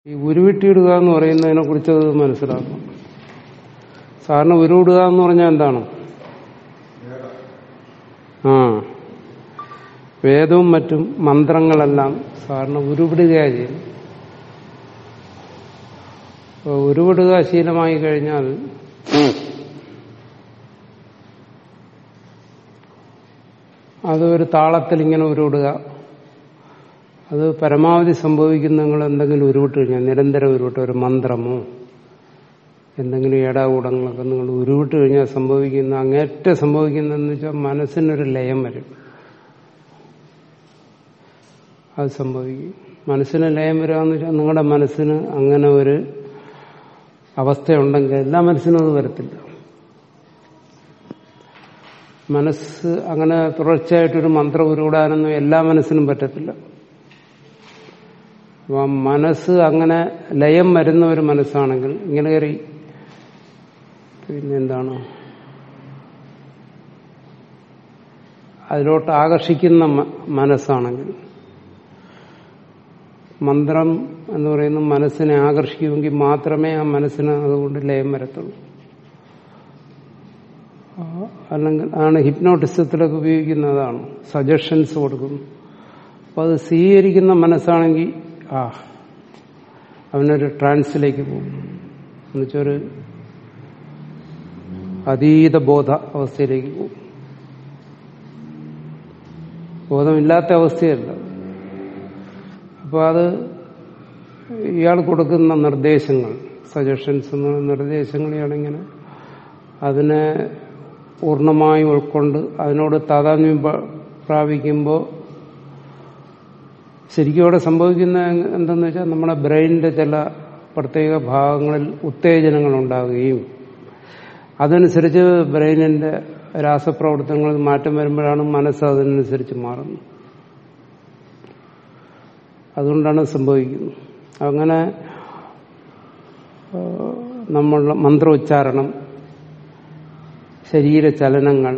ഈ ഉരുവിട്ടിയിടുക എന്ന് പറയുന്നതിനെ കുറിച്ച് അത് മനസ്സിലാക്കും സാറിന് ഉരുവിടുക എന്ന് പറഞ്ഞാൽ എന്താണ് ആ വേദവും മറ്റും മന്ത്രങ്ങളെല്ലാം സാറിന് ഉരുവിടുകയാണ് ചെയ്യുന്നത് അപ്പോൾ ഉരുവിടുക ശീലമായി കഴിഞ്ഞാൽ അത് ഒരു താളത്തിൽ ഇങ്ങനെ ഉരുവിടുക അത് പരമാവധി സംഭവിക്കുന്ന നിങ്ങൾ എന്തെങ്കിലും ഉരുവിട്ട് കഴിഞ്ഞാൽ നിരന്തരം ഉരുവിട്ട് ഒരു മന്ത്രമോ എന്തെങ്കിലും ഏടാകൂടങ്ങളൊക്കെ നിങ്ങൾ ഉരുവിട്ട് കഴിഞ്ഞാൽ സംഭവിക്കുന്ന അങ്ങേറ്റം സംഭവിക്കുന്നതെന്ന് വെച്ചാൽ മനസ്സിനൊരു ലയം വരും അത് സംഭവിക്കും മനസ്സിന് ലയം വരിക എന്ന് വെച്ചാൽ നിങ്ങളുടെ മനസ്സിന് അങ്ങനെ ഒരു അവസ്ഥയുണ്ടെങ്കിൽ എല്ലാ മനസ്സിനും അത് വരത്തില്ല മനസ്സ് അങ്ങനെ തുടർച്ചയായിട്ടൊരു മന്ത്രം ഉരുവിടാനൊന്നും എല്ലാ മനസ്സിനും പറ്റത്തില്ല അപ്പൊ മനസ്സ് അങ്ങനെ ലയം വരുന്ന ഒരു മനസ്സാണെങ്കിൽ ഇങ്ങനെ കയറി പിന്നെന്താണ് അതിലോട്ട് ആകർഷിക്കുന്ന മനസ്സാണെങ്കിൽ മന്ത്രം എന്ന് പറയുന്ന മനസ്സിനെ ആകർഷിക്കുമെങ്കിൽ മാത്രമേ ആ മനസ്സിന് അതുകൊണ്ട് ലയം വരത്തുള്ളൂ അല്ലെങ്കിൽ ആണ് ഹിപ്നോട്ടിസത്തിലൊക്കെ ഉപയോഗിക്കുന്നതാണ് സജഷൻസ് കൊടുക്കുന്നു അപ്പോൾ അത് സ്വീകരിക്കുന്ന മനസ്സാണെങ്കിൽ ആ അവനൊരു ട്രാൻസിലേക്ക് പോകും എന്നുവെച്ചൊരു അതീത ബോധ അവസ്ഥയിലേക്ക് പോകും ബോധമില്ലാത്ത അവസ്ഥയല്ല അപ്പോൾ അത് ഇയാൾ കൊടുക്കുന്ന നിർദ്ദേശങ്ങൾ സജഷൻസ് നിർദ്ദേശങ്ങളെയാണിങ്ങനെ അതിനെ പൂർണ്ണമായും ഉൾക്കൊണ്ട് അതിനോട് താതാത്മ്യം പ്രാപിക്കുമ്പോൾ ശരിക്കും അവിടെ സംഭവിക്കുന്ന എന്തെന്ന് വെച്ചാൽ നമ്മുടെ ബ്രെയിനിന്റെ ചില പ്രത്യേക ഭാഗങ്ങളിൽ ഉത്തേജനങ്ങൾ ഉണ്ടാകുകയും അതനുസരിച്ച് ബ്രെയിനിന്റെ രാസപ്രവർത്തനങ്ങളിൽ മാറ്റം വരുമ്പോഴാണ് മനസ്സ് അതിനനുസരിച്ച് മാറുന്നത് അതുകൊണ്ടാണ് സംഭവിക്കുന്നത് അങ്ങനെ നമ്മളുടെ മന്ത്രോച്ചാരണം ശരീരചലനങ്ങൾ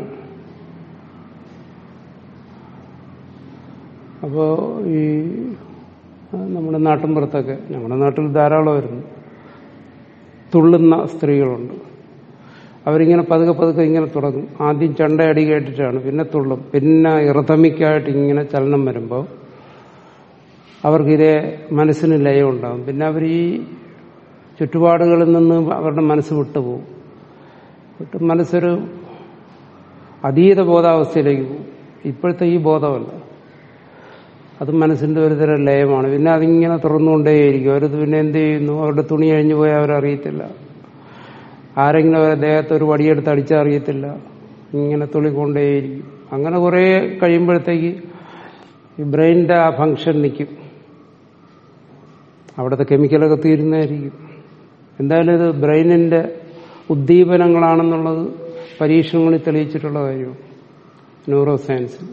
അപ്പോൾ ഈ നമ്മുടെ നാട്ടിൻപുറത്തൊക്കെ നമ്മുടെ നാട്ടിൽ ധാരാളം വരുന്നു തുള്ളുന്ന സ്ത്രീകളുണ്ട് അവരിങ്ങനെ പതുക്കെ പതുക്കെ ഇങ്ങനെ തുടങ്ങും ആദ്യം ചണ്ടയടി കേട്ടിട്ടാണ് പിന്നെ തുള്ളും പിന്നെ ഇറതമിക്കായിട്ട് ഇങ്ങനെ ചലനം വരുമ്പോൾ അവർക്കിതേ മനസ്സിന് ലയം ഉണ്ടാകും പിന്നെ അവർ ഈ ചുറ്റുപാടുകളിൽ നിന്ന് അവരുടെ മനസ്സ് വിട്ടുപോകും വിട്ട് മനസ്സൊരു അതീത ബോധാവസ്ഥയിലേക്ക് പോകും ഇപ്പോഴത്തെ ഈ ബോധമല്ല അത് മനസ്സിന്റെ ഒരു തരം ലയമാണ് പിന്നെ അതിങ്ങനെ തുറന്നുകൊണ്ടേയിരിക്കും അവരത് പിന്നെ എന്ത് ചെയ്യുന്നു അവരുടെ തുണി അഴിഞ്ഞു പോയാൽ അവരറിയത്തില്ല ആരെങ്കിലും അവരെ ദേഹത്ത് ഒരു വടിയെടുത്ത് അടിച്ചാൽ അറിയത്തില്ല ഇങ്ങനെ തുള്ളിക്കൊണ്ടേയിരിക്കും അങ്ങനെ കുറേ കഴിയുമ്പോഴത്തേക്ക് ഈ ബ്രെയിനിന്റെ ആ ഫങ്ഷൻ നിൽക്കും അവിടുത്തെ കെമിക്കലൊക്കെ തീരുന്നതായിരിക്കും എന്തായാലും ഇത് ബ്രെയിനിന്റെ ഉദ്ദീപനങ്ങളാണെന്നുള്ളത് പരീക്ഷണങ്ങളിൽ തെളിയിച്ചിട്ടുള്ള കാര്യമാണ് ന്യൂറോ സയൻസിൽ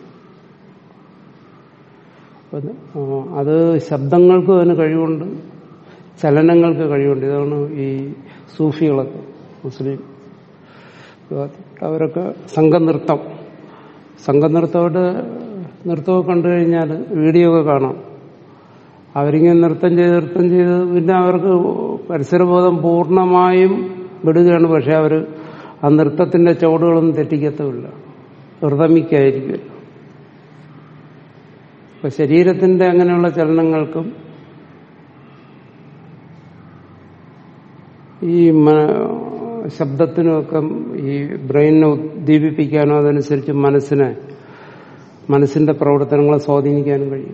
അത് ശബ്ദങ്ങൾക്കും അതിന് കഴിവുണ്ട് ചലനങ്ങൾക്ക് കഴിവുണ്ട് ഇതാണ് ഈ സൂഫികളൊക്കെ മുസ്ലിം അവരൊക്കെ സംഘനൃത്തം സംഘനൃത്തമായിട്ട് നൃത്തമൊക്കെ കണ്ടു കഴിഞ്ഞാൽ വീഡിയോ ഒക്കെ കാണാം അവരിങ്ങനെ നൃത്തം ചെയ്ത് നൃത്തം ചെയ്ത് പിന്നെ അവർക്ക് പരിസരബോധം പൂർണ്ണമായും വിടുകയാണ് പക്ഷെ അവർ ആ നൃത്തത്തിന്റെ ചുവടുകളൊന്നും തെറ്റിക്കത്തുമില്ല ഋതമിക്കായിരിക്കും അപ്പൊ ശരീരത്തിന്റെ അങ്ങനെയുള്ള ചലനങ്ങൾക്കും ഈ ശബ്ദത്തിനുമൊക്കെ ഈ ബ്രെയിനിനെ ഉദ്ദീപിപ്പിക്കാനോ അതനുസരിച്ച് മനസ്സിനെ മനസ്സിന്റെ പ്രവർത്തനങ്ങളെ സ്വാധീനിക്കാനും കഴിയും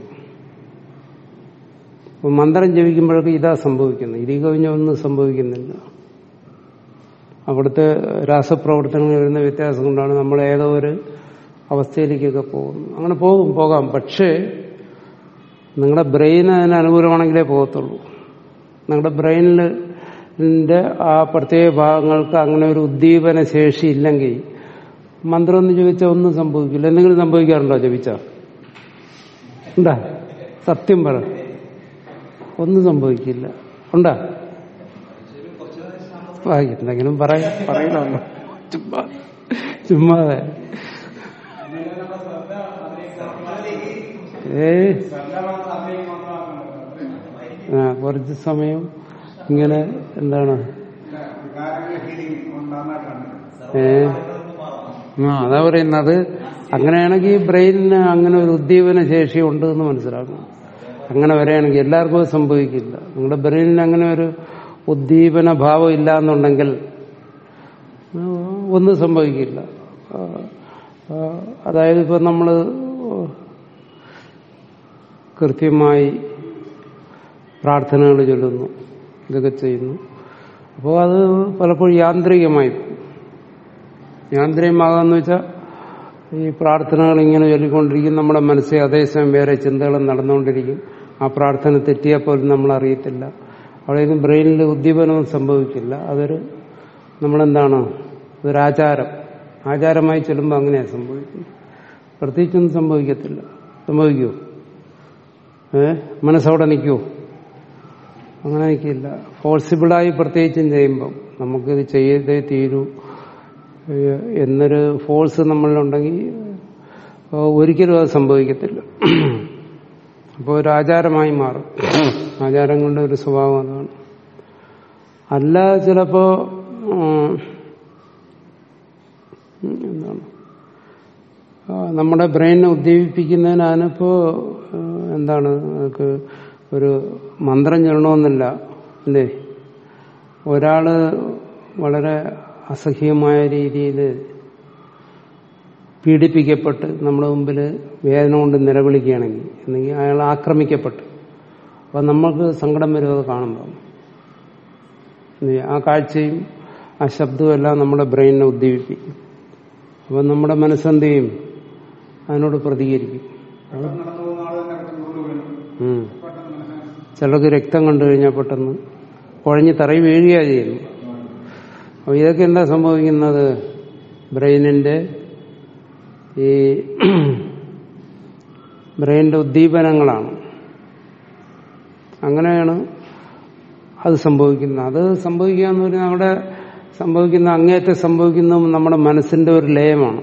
അപ്പൊ മന്ത്രം ജപിക്കുമ്പോഴൊക്കെ ഇതാ സംഭവിക്കുന്നത് ഇതിൽ കവിഞ്ഞ ഒന്നും സംഭവിക്കുന്നില്ല അവിടുത്തെ രാസപ്രവർത്തനങ്ങൾ വരുന്ന വ്യത്യാസം കൊണ്ടാണ് നമ്മൾ ഏതോ ഒരു അവസ്ഥയിലേക്കൊക്കെ പോകുന്നത് അങ്ങനെ പോകും പോകാം പക്ഷേ നിങ്ങളുടെ ബ്രെയിൻ അതിന് അനുകൂലമാണെങ്കിലേ പോകത്തുള്ളൂ നിങ്ങളുടെ ബ്രെയിനിന്റെ ആ പ്രത്യേക ഭാഗങ്ങൾക്ക് അങ്ങനെ ഒരു ഉദ്ദീപന ശേഷി ഇല്ലെങ്കിൽ മന്ത്രം ഒന്ന് ജപിച്ചാൽ ഒന്നും സംഭവിക്കില്ല എന്തെങ്കിലും സംഭവിക്കാറുണ്ടോ ജപിച്ച ഉണ്ടാ സത്യം പറ ഒന്നും സംഭവിക്കില്ല ഉണ്ടാ എന്തെങ്കിലും പറയാ പറയണമല്ലോ ചുമ്മാ ചുമ്മാതെ ഏ ആ, കുറച്ച് സമയം ഇങ്ങനെ എന്താണ് ഏ ആ അതാ പറയുന്നത് അങ്ങനെയാണെങ്കിൽ ബ്രെയിനിന് അങ്ങനെ ഒരു ഉദ്ദീപന ശേഷി ഉണ്ട് എന്ന് മനസ്സിലാക്കണം അങ്ങനെ വരികയാണെങ്കിൽ എല്ലാവർക്കും അത് സംഭവിക്കില്ല നിങ്ങളുടെ ബ്രെയിനിന് അങ്ങനെ ഒരു ഉദ്ദീപന ഭാവം ഇല്ല എന്നുണ്ടെങ്കിൽ ആ, ഒന്നും സംഭവിക്കില്ല ആ, ആ, അതായത് ഇപ്പൊ നമ്മള് കൃത്യമായി പ്രാർത്ഥനകൾ ചൊല്ലുന്നു ഇതൊക്കെ ചെയ്യുന്നു അപ്പോൾ അത് പലപ്പോഴും യാന്ത്രികമായി പോകും. യാന്ത്രികമാകാന്ന് വെച്ചാൽ ഈ പ്രാർത്ഥനകൾ ഇങ്ങനെ ചൊല്ലിക്കൊണ്ടിരിക്കും നമ്മുടെ മനസ്സിൽ അതേസമയം വേറെ ചിന്തകളും നടന്നുകൊണ്ടിരിക്കും ആ പ്രാർത്ഥന തെറ്റിയാൽ പോലും നമ്മൾ അറിയത്തില്ല അവിടെയൊന്നും ബ്രെയിനിൽ ഉദ്ദീപനവും സംഭവിക്കില്ല അതൊരു നമ്മളെന്താണ് അതൊരു ആചാരം ആചാരമായി ചെല്ലുമ്പോൾ അങ്ങനെയാണ് സംഭവിക്കുന്നത് പ്രത്യേകിച്ചൊന്നും സംഭവിക്കത്തില്ല സംഭവിക്കുമോ ഏ മനസ്സവിടെ നിൽക്കുമോ അങ്ങനെ നിൽക്കില്ല ഫോഴ്സിബിളായി പ്രത്യേകിച്ചും ചെയ്യുമ്പം നമുക്കിത് ചെയ്തേ തീരൂ ഏഹ് എന്നൊരു ഫോഴ്സ് നമ്മളിലുണ്ടെങ്കിൽ ഏഹ് ഒരിക്കലും അത് സംഭവിക്കത്തില്ല അപ്പോൾ ഒരു ആചാരമായി മാറും ആചാരങ്ങളുടെ ഒരു സ്വഭാവം അതാണ് അല്ല ചിലപ്പോ ഉം, എന്താണ് ആ, നമ്മുടെ ബ്രെയിനെ ഉദ്ദീപിപ്പിക്കുന്നതിന് അതിനിപ്പോ ഏഹ്, എന്താണ് നമുക്ക് ഒരു മന്ത്രം ചൊല്ലണമെന്നില്ല അല്ലേ ഒരാള് വളരെ അസഹ്യമായ രീതിയിൽ പീഡിപ്പിക്കപ്പെട്ട് നമ്മുടെ മുമ്പിൽ വേദന കൊണ്ട് നിലവിളിക്കുകയാണെങ്കിൽ അല്ലെങ്കിൽ അയാൾ ആക്രമിക്കപ്പെട്ടു അപ്പം നമ്മൾക്ക് സങ്കടം വരും അത് കാണുമ്പോൾ ഇനി ആ കാഴ്ചയും ആ ശബ്ദവും എല്ലാം നമ്മുടെ ബ്രെയിനിനെ ഉദ്ദീപിപ്പിക്കും അപ്പം നമ്മുടെ മനസ്സെന്ത് ചെയ്യും അതിനോട് പ്രതികരിക്കും ഉം. ചിലർക്ക് രക്തം കണ്ടു കഴിഞ്ഞാൽ പെട്ടെന്ന് കുഴഞ്ഞ് തറയി വീഴുകയാ ചെയ്യുന്നു അപ്പൊ ഇതൊക്കെ എന്താ സംഭവിക്കുന്നത് ബ്രെയിനിന്റെ ഈ ബ്രെയിനിന്റെ ഉദ്ദീപനങ്ങളാണ് അങ്ങനെയാണ് അത് സംഭവിക്കുന്നത് അത് സംഭവിക്കുക എന്ന് പറഞ്ഞാൽ അവിടെ സംഭവിക്കുന്ന അങ്ങേറ്റം സംഭവിക്കുന്ന നമ്മുടെ മനസ്സിന്റെ ഒരു ലയമാണ്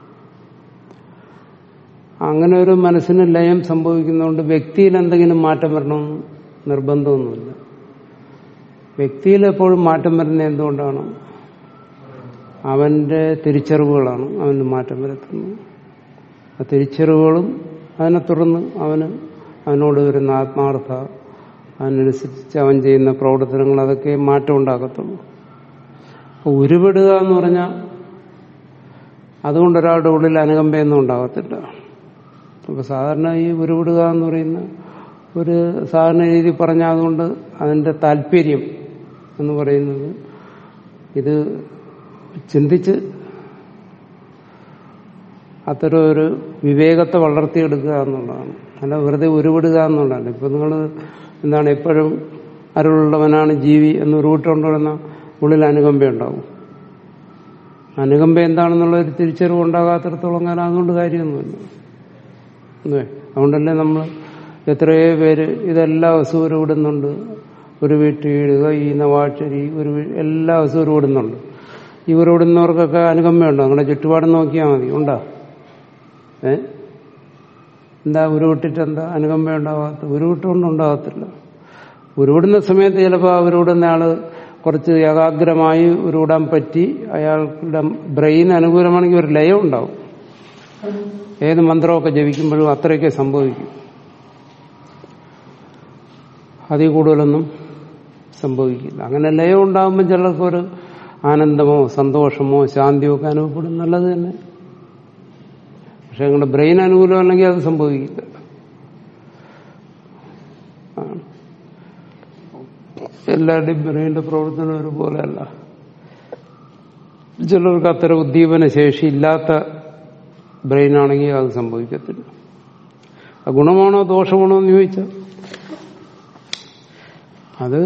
അങ്ങനെ ഒരു മനസ്സിന് ലയം സംഭവിക്കുന്നതുകൊണ്ട് വ്യക്തിയിൽ എന്തെങ്കിലും മാറ്റം വരണമെന്ന് നിർബന്ധമൊന്നുമില്ല വ്യക്തിയിൽ എപ്പോഴും മാറ്റം വരുന്നത് എന്തുകൊണ്ടാണ് അവന്റെ തിരിച്ചറിവുകളാണ് അവന് മാറ്റം വരുത്തുന്നത് ആ തിരിച്ചറിവുകളും അതിനെ തുടർന്ന് അവന് അവനോട് വരുന്ന ആത്മാർത്ഥ അതിനനുസരിച്ച് അവൻ ചെയ്യുന്ന പ്രവർത്തനങ്ങൾ അതൊക്കെ മാറ്റം ഉണ്ടാക്കത്തുള്ളൂ അപ്പൊ ഉരുവിടുക എന്ന് പറഞ്ഞാൽ അതുകൊണ്ട് ഒരാളുടെ ഉള്ളിൽ അനുകമ്പയൊന്നും ഉണ്ടാകത്തില്ല അപ്പൊ സാധാരണ ഈ ഉരുവിടുക എന്ന് പറയുന്ന ഒരു സാധാരണ രീതി പറഞ്ഞാൽ അതുകൊണ്ട് അതിന്റെ താല്പര്യം എന്ന് പറയുന്നത് ഇത് ചിന്തിച്ച് അത്തരം ഒരു വിവേകത്തെ വളർത്തിയെടുക്കുക എന്നുള്ളതാണ് അല്ല വെറുതെ ഉരുവിടുക എന്നുള്ളതാണ് ഇപ്പൊ നിങ്ങൾ എന്താണ് എപ്പോഴും അരുളുള്ളവനാണ് ജീവി എന്ന് ഉരുവിട്ടുകൊണ്ടുവരുന്ന ഉള്ളിൽ അനുകമ്പ ഉണ്ടാവും അനുകമ്പ എന്താണെന്നുള്ള ഒരു തിരിച്ചറിവ് ഉണ്ടാകാത്തിടത്തോളം കാലം അതുകൊണ്ട് കാര്യമൊന്നുമില്ല അല്ലേ അതുകൊണ്ടല്ലേ നമ്മൾ എത്രയോ പേര് ഇതെല്ലാ ദിവസവും ഉരുവിടുന്നുണ്ട് ഒരു വീട്ടിടുക ഈ നവാഴ്ചരി ഒരു വീ- എല്ലാ ദിവസവും ഉരുവിടുന്നുണ്ട് ഈ ഉരുവിടുന്നവർക്കൊക്കെ അനുകമ്പയുണ്ടോ നിങ്ങളുടെ ചുറ്റുപാടും നോക്കിയാൽ മതി ഉണ്ടോ ഏ എന്താ ഉരുവിട്ടിട്ട് എന്താ അനുകമ്പ ഉണ്ടാകാത്ത ഉരുവിട്ടുകൊണ്ട് ഉണ്ടാകത്തില്ല ഉരുവിടുന്ന സമയത്ത് ചിലപ്പോൾ ആ ഉരുവിടുന്ന ആള് കുറച്ച് ഏകാഗ്രമായി ഉരുവിടാൻ പറ്റി അയാളുടെ ബ്രെയിൻ അനുകൂലമാണെങ്കിൽ ഒരു ലയം ഉണ്ടാവും ഏത് മന്ത്രമൊക്കെ ജപിക്കുമ്പോഴും അത്രയൊക്കെ സംഭവിക്കും അതിൽ കൂടുതലൊന്നും സംഭവിക്കില്ല അങ്ങനെ ലയം ഉണ്ടാകുമ്പോൾ ചിലർക്ക് ഒരു ആനന്ദമോ സന്തോഷമോ ശാന്തിയോ ഒക്കെ അനുഭവപ്പെടും നല്ലത് തന്നെ പക്ഷെ നിങ്ങളുടെ ബ്രെയിൻ അനുകൂലമല്ലെങ്കിൽ അത് സംഭവിക്കില്ല ആണ്. എല്ലാവരുടെയും ബ്രെയിനിന്റെ പ്രവർത്തനം ഒരുപോലെയല്ല ചിലർക്ക് അത്തരം ഉദ്ദീപന ശേഷി ഇല്ലാത്ത ബ്രെയിനാണെങ്കിൽ അത് സംഭവിക്കത്തില്ല അത് ഗുണമാണോ ദോഷമാണോ എന്ന് ചോദിച്ചാൽ അത്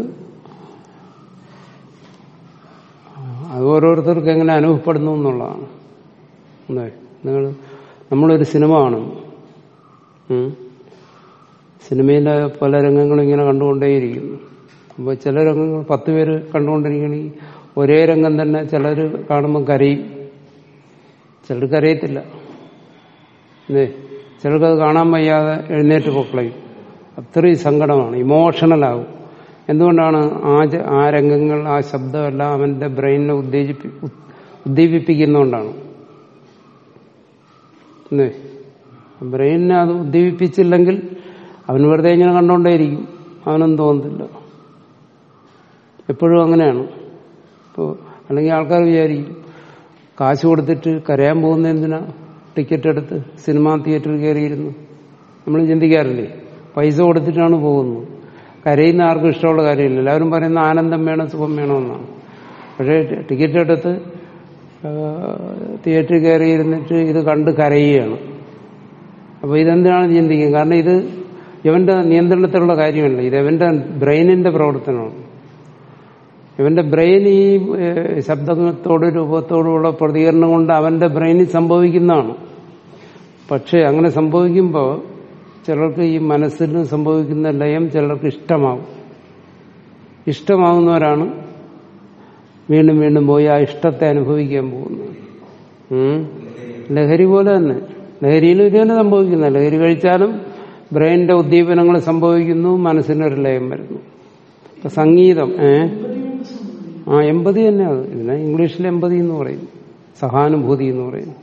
അത് ഓരോരുത്തർക്ക് എങ്ങനെ അനുഭവപ്പെടുന്നു എന്നുള്ളതാണ് അല്ലേ നിങ്ങൾ നമ്മളൊരു സിനിമ കാണും ഉം. സിനിമയിലെ പല രംഗങ്ങളും ഇങ്ങനെ കണ്ടുകൊണ്ടേയിരിക്കുന്നു അപ്പോൾ ചില രംഗങ്ങൾ പത്ത് പേര് കണ്ടുകൊണ്ടിരിക്കണമെങ്കിൽ ഒരേ രംഗം തന്നെ ചിലർ കാണുമ്പോൾ കരയും ചിലർക്ക് അറിയത്തില്ല അല്ലേ ചിലർക്ക് അത് കാണാൻ വയ്യാതെ എഴുന്നേറ്റ് പൊക്കളയും അത്രയും സങ്കടമാണ് ഇമോഷണലാകും എന്തുകൊണ്ടാണ് ആ ജ- ആ രംഗങ്ങൾ ആ ശബ്ദമെല്ലാം അവന്റെ ബ്രെയിനിനെ ഉത്തേജിപ്പി ഉ- ഉദ്ദീപിപ്പിക്കുന്നതുകൊണ്ടാണ് അല്ലേ ബ്രെയിനിനെ അത് ഉദ്ദീപിപ്പിച്ചില്ലെങ്കിൽ അവൻ വെറുതെ ഇങ്ങനെ കണ്ടുകൊണ്ടേയിരിക്കും അവനൊന്നും തോന്നത്തില്ല എപ്പോഴും അങ്ങനെയാണ് ഇപ്പോൾ അല്ലെങ്കിൽ ആൾക്കാർ വിചാരിക്കും കാശ് കൊടുത്തിട്ട് കരയാൻ പോകുന്ന എന്തിനാ ടിക്കറ്റ് എടുത്ത് സിനിമാ തിയേറ്ററിൽ കയറിയിരുന്നു നമ്മൾ ചിന്തിക്കാറില്ലേ പൈസ കൊടുത്തിട്ടാണ് പോകുന്നത് കരയുന്ന ആർക്കും ഇഷ്ടമുള്ള കാര്യമില്ല എല്ലാവരും പറയുന്ന ആനന്ദം വേണം സുഖം വേണമെന്നാണ് പക്ഷേ ടിക്കറ്റ് എടുത്ത് ആ, തിയേറ്ററിൽ കയറി ഇരുന്നിട്ട് ഇത് കണ്ട് കരയുകയാണ് അപ്പോൾ ഇതെന്തിനാണ് ചിന്തിക്കുന്നത് കാരണം ഇത് ഇവന്റെ നിയന്ത്രണത്തിലുള്ള കാര്യമല്ല ഇത് ഇവന്റെ ബ്രെയിനിന്റെ പ്രവർത്തനമാണ് ഇവന്റെ ബ്രെയിൻ ഈ ഏഹ്, ശബ്ദത്തോടും രൂപത്തോടുമുള്ള പ്രതികരണം കൊണ്ട് അവന്റെ ബ്രെയിനിൽ സംഭവിക്കുന്നതാണ് പക്ഷെ അങ്ങനെ സംഭവിക്കുമ്പോൾ ചിലർക്ക് ഈ മനസ്സിന് സംഭവിക്കുന്ന ലയം ചിലർക്ക് ഇഷ്ടമാകും ഇഷ്ടമാകുന്നവരാണ് വീണ്ടും വീണ്ടും പോയി ആ ഇഷ്ടത്തെ അനുഭവിക്കാൻ പോകുന്നത് ഉം. ലഹരി പോലെ തന്നെ ലഹരിയിലും ഇത് തന്നെ സംഭവിക്കുന്ന ലഹരി കഴിച്ചാലും ബ്രെയിനിന്റെ ഉദ്ദീപനങ്ങൾ സംഭവിക്കുന്നു മനസ്സിനൊരു ലയം വരുന്നു ഇപ്പൊ സംഗീതം ഏ ആ എമ്പതി തന്നെ അത് ഇതിനെ ഇംഗ്ലീഷിൽ എമ്പതി എന്ന് പറയും സഹാനുഭൂതി എന്ന് പറയുന്നു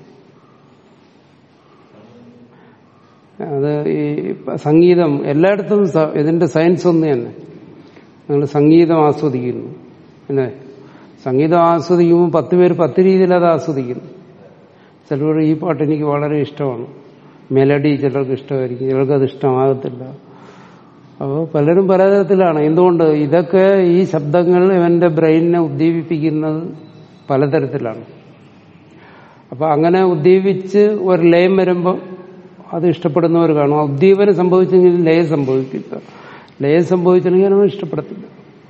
അത് ഈ ഇപ്പ സംഗീതം എല്ലായിടത്തും സ- ഇതിന്റെ സയൻസ് ഒന്ന് തന്നെ നിങ്ങൾ സംഗീതം ആസ്വദിക്കുന്നു അല്ലേ സംഗീതം ആസ്വദിക്കുമ്പോൾ പത്ത് പേര് പത്ത് രീതിയിൽ അത് ആസ്വദിക്കുന്നു ചിലർ ഈ പാട്ട് എനിക്ക് വളരെ ഇഷ്ടമാണ് മെലഡി ചിലർക്ക് ഇഷ്ടമായിരിക്കും ചിലർക്ക് അത് ഇഷ്ടമാകത്തില്ല അപ്പോൾ പലരും പലതരത്തിലാണ് എന്തുകൊണ്ട് ഇതൊക്കെ ഈ ശബ്ദങ്ങൾ ഇവന്റെ ബ്രെയിനിനെ ഉദ്ദീപിപ്പിക്കുന്നത് പലതരത്തിലാണ് അപ്പൊ അങ്ങനെ ഉദ്ദീപിച്ച് ഒരു ലയം വരുമ്പോൾ അത് ഇഷ്ടപ്പെടുന്നവർ കാണും ആ ഉദ്ദീപനം സംഭവിച്ചെങ്കിൽ ലയം സംഭവിക്കില്ല ലയം സംഭവിച്ചില്ലെങ്കിൽ അവൻ ഇഷ്ടപ്പെടത്തില്ല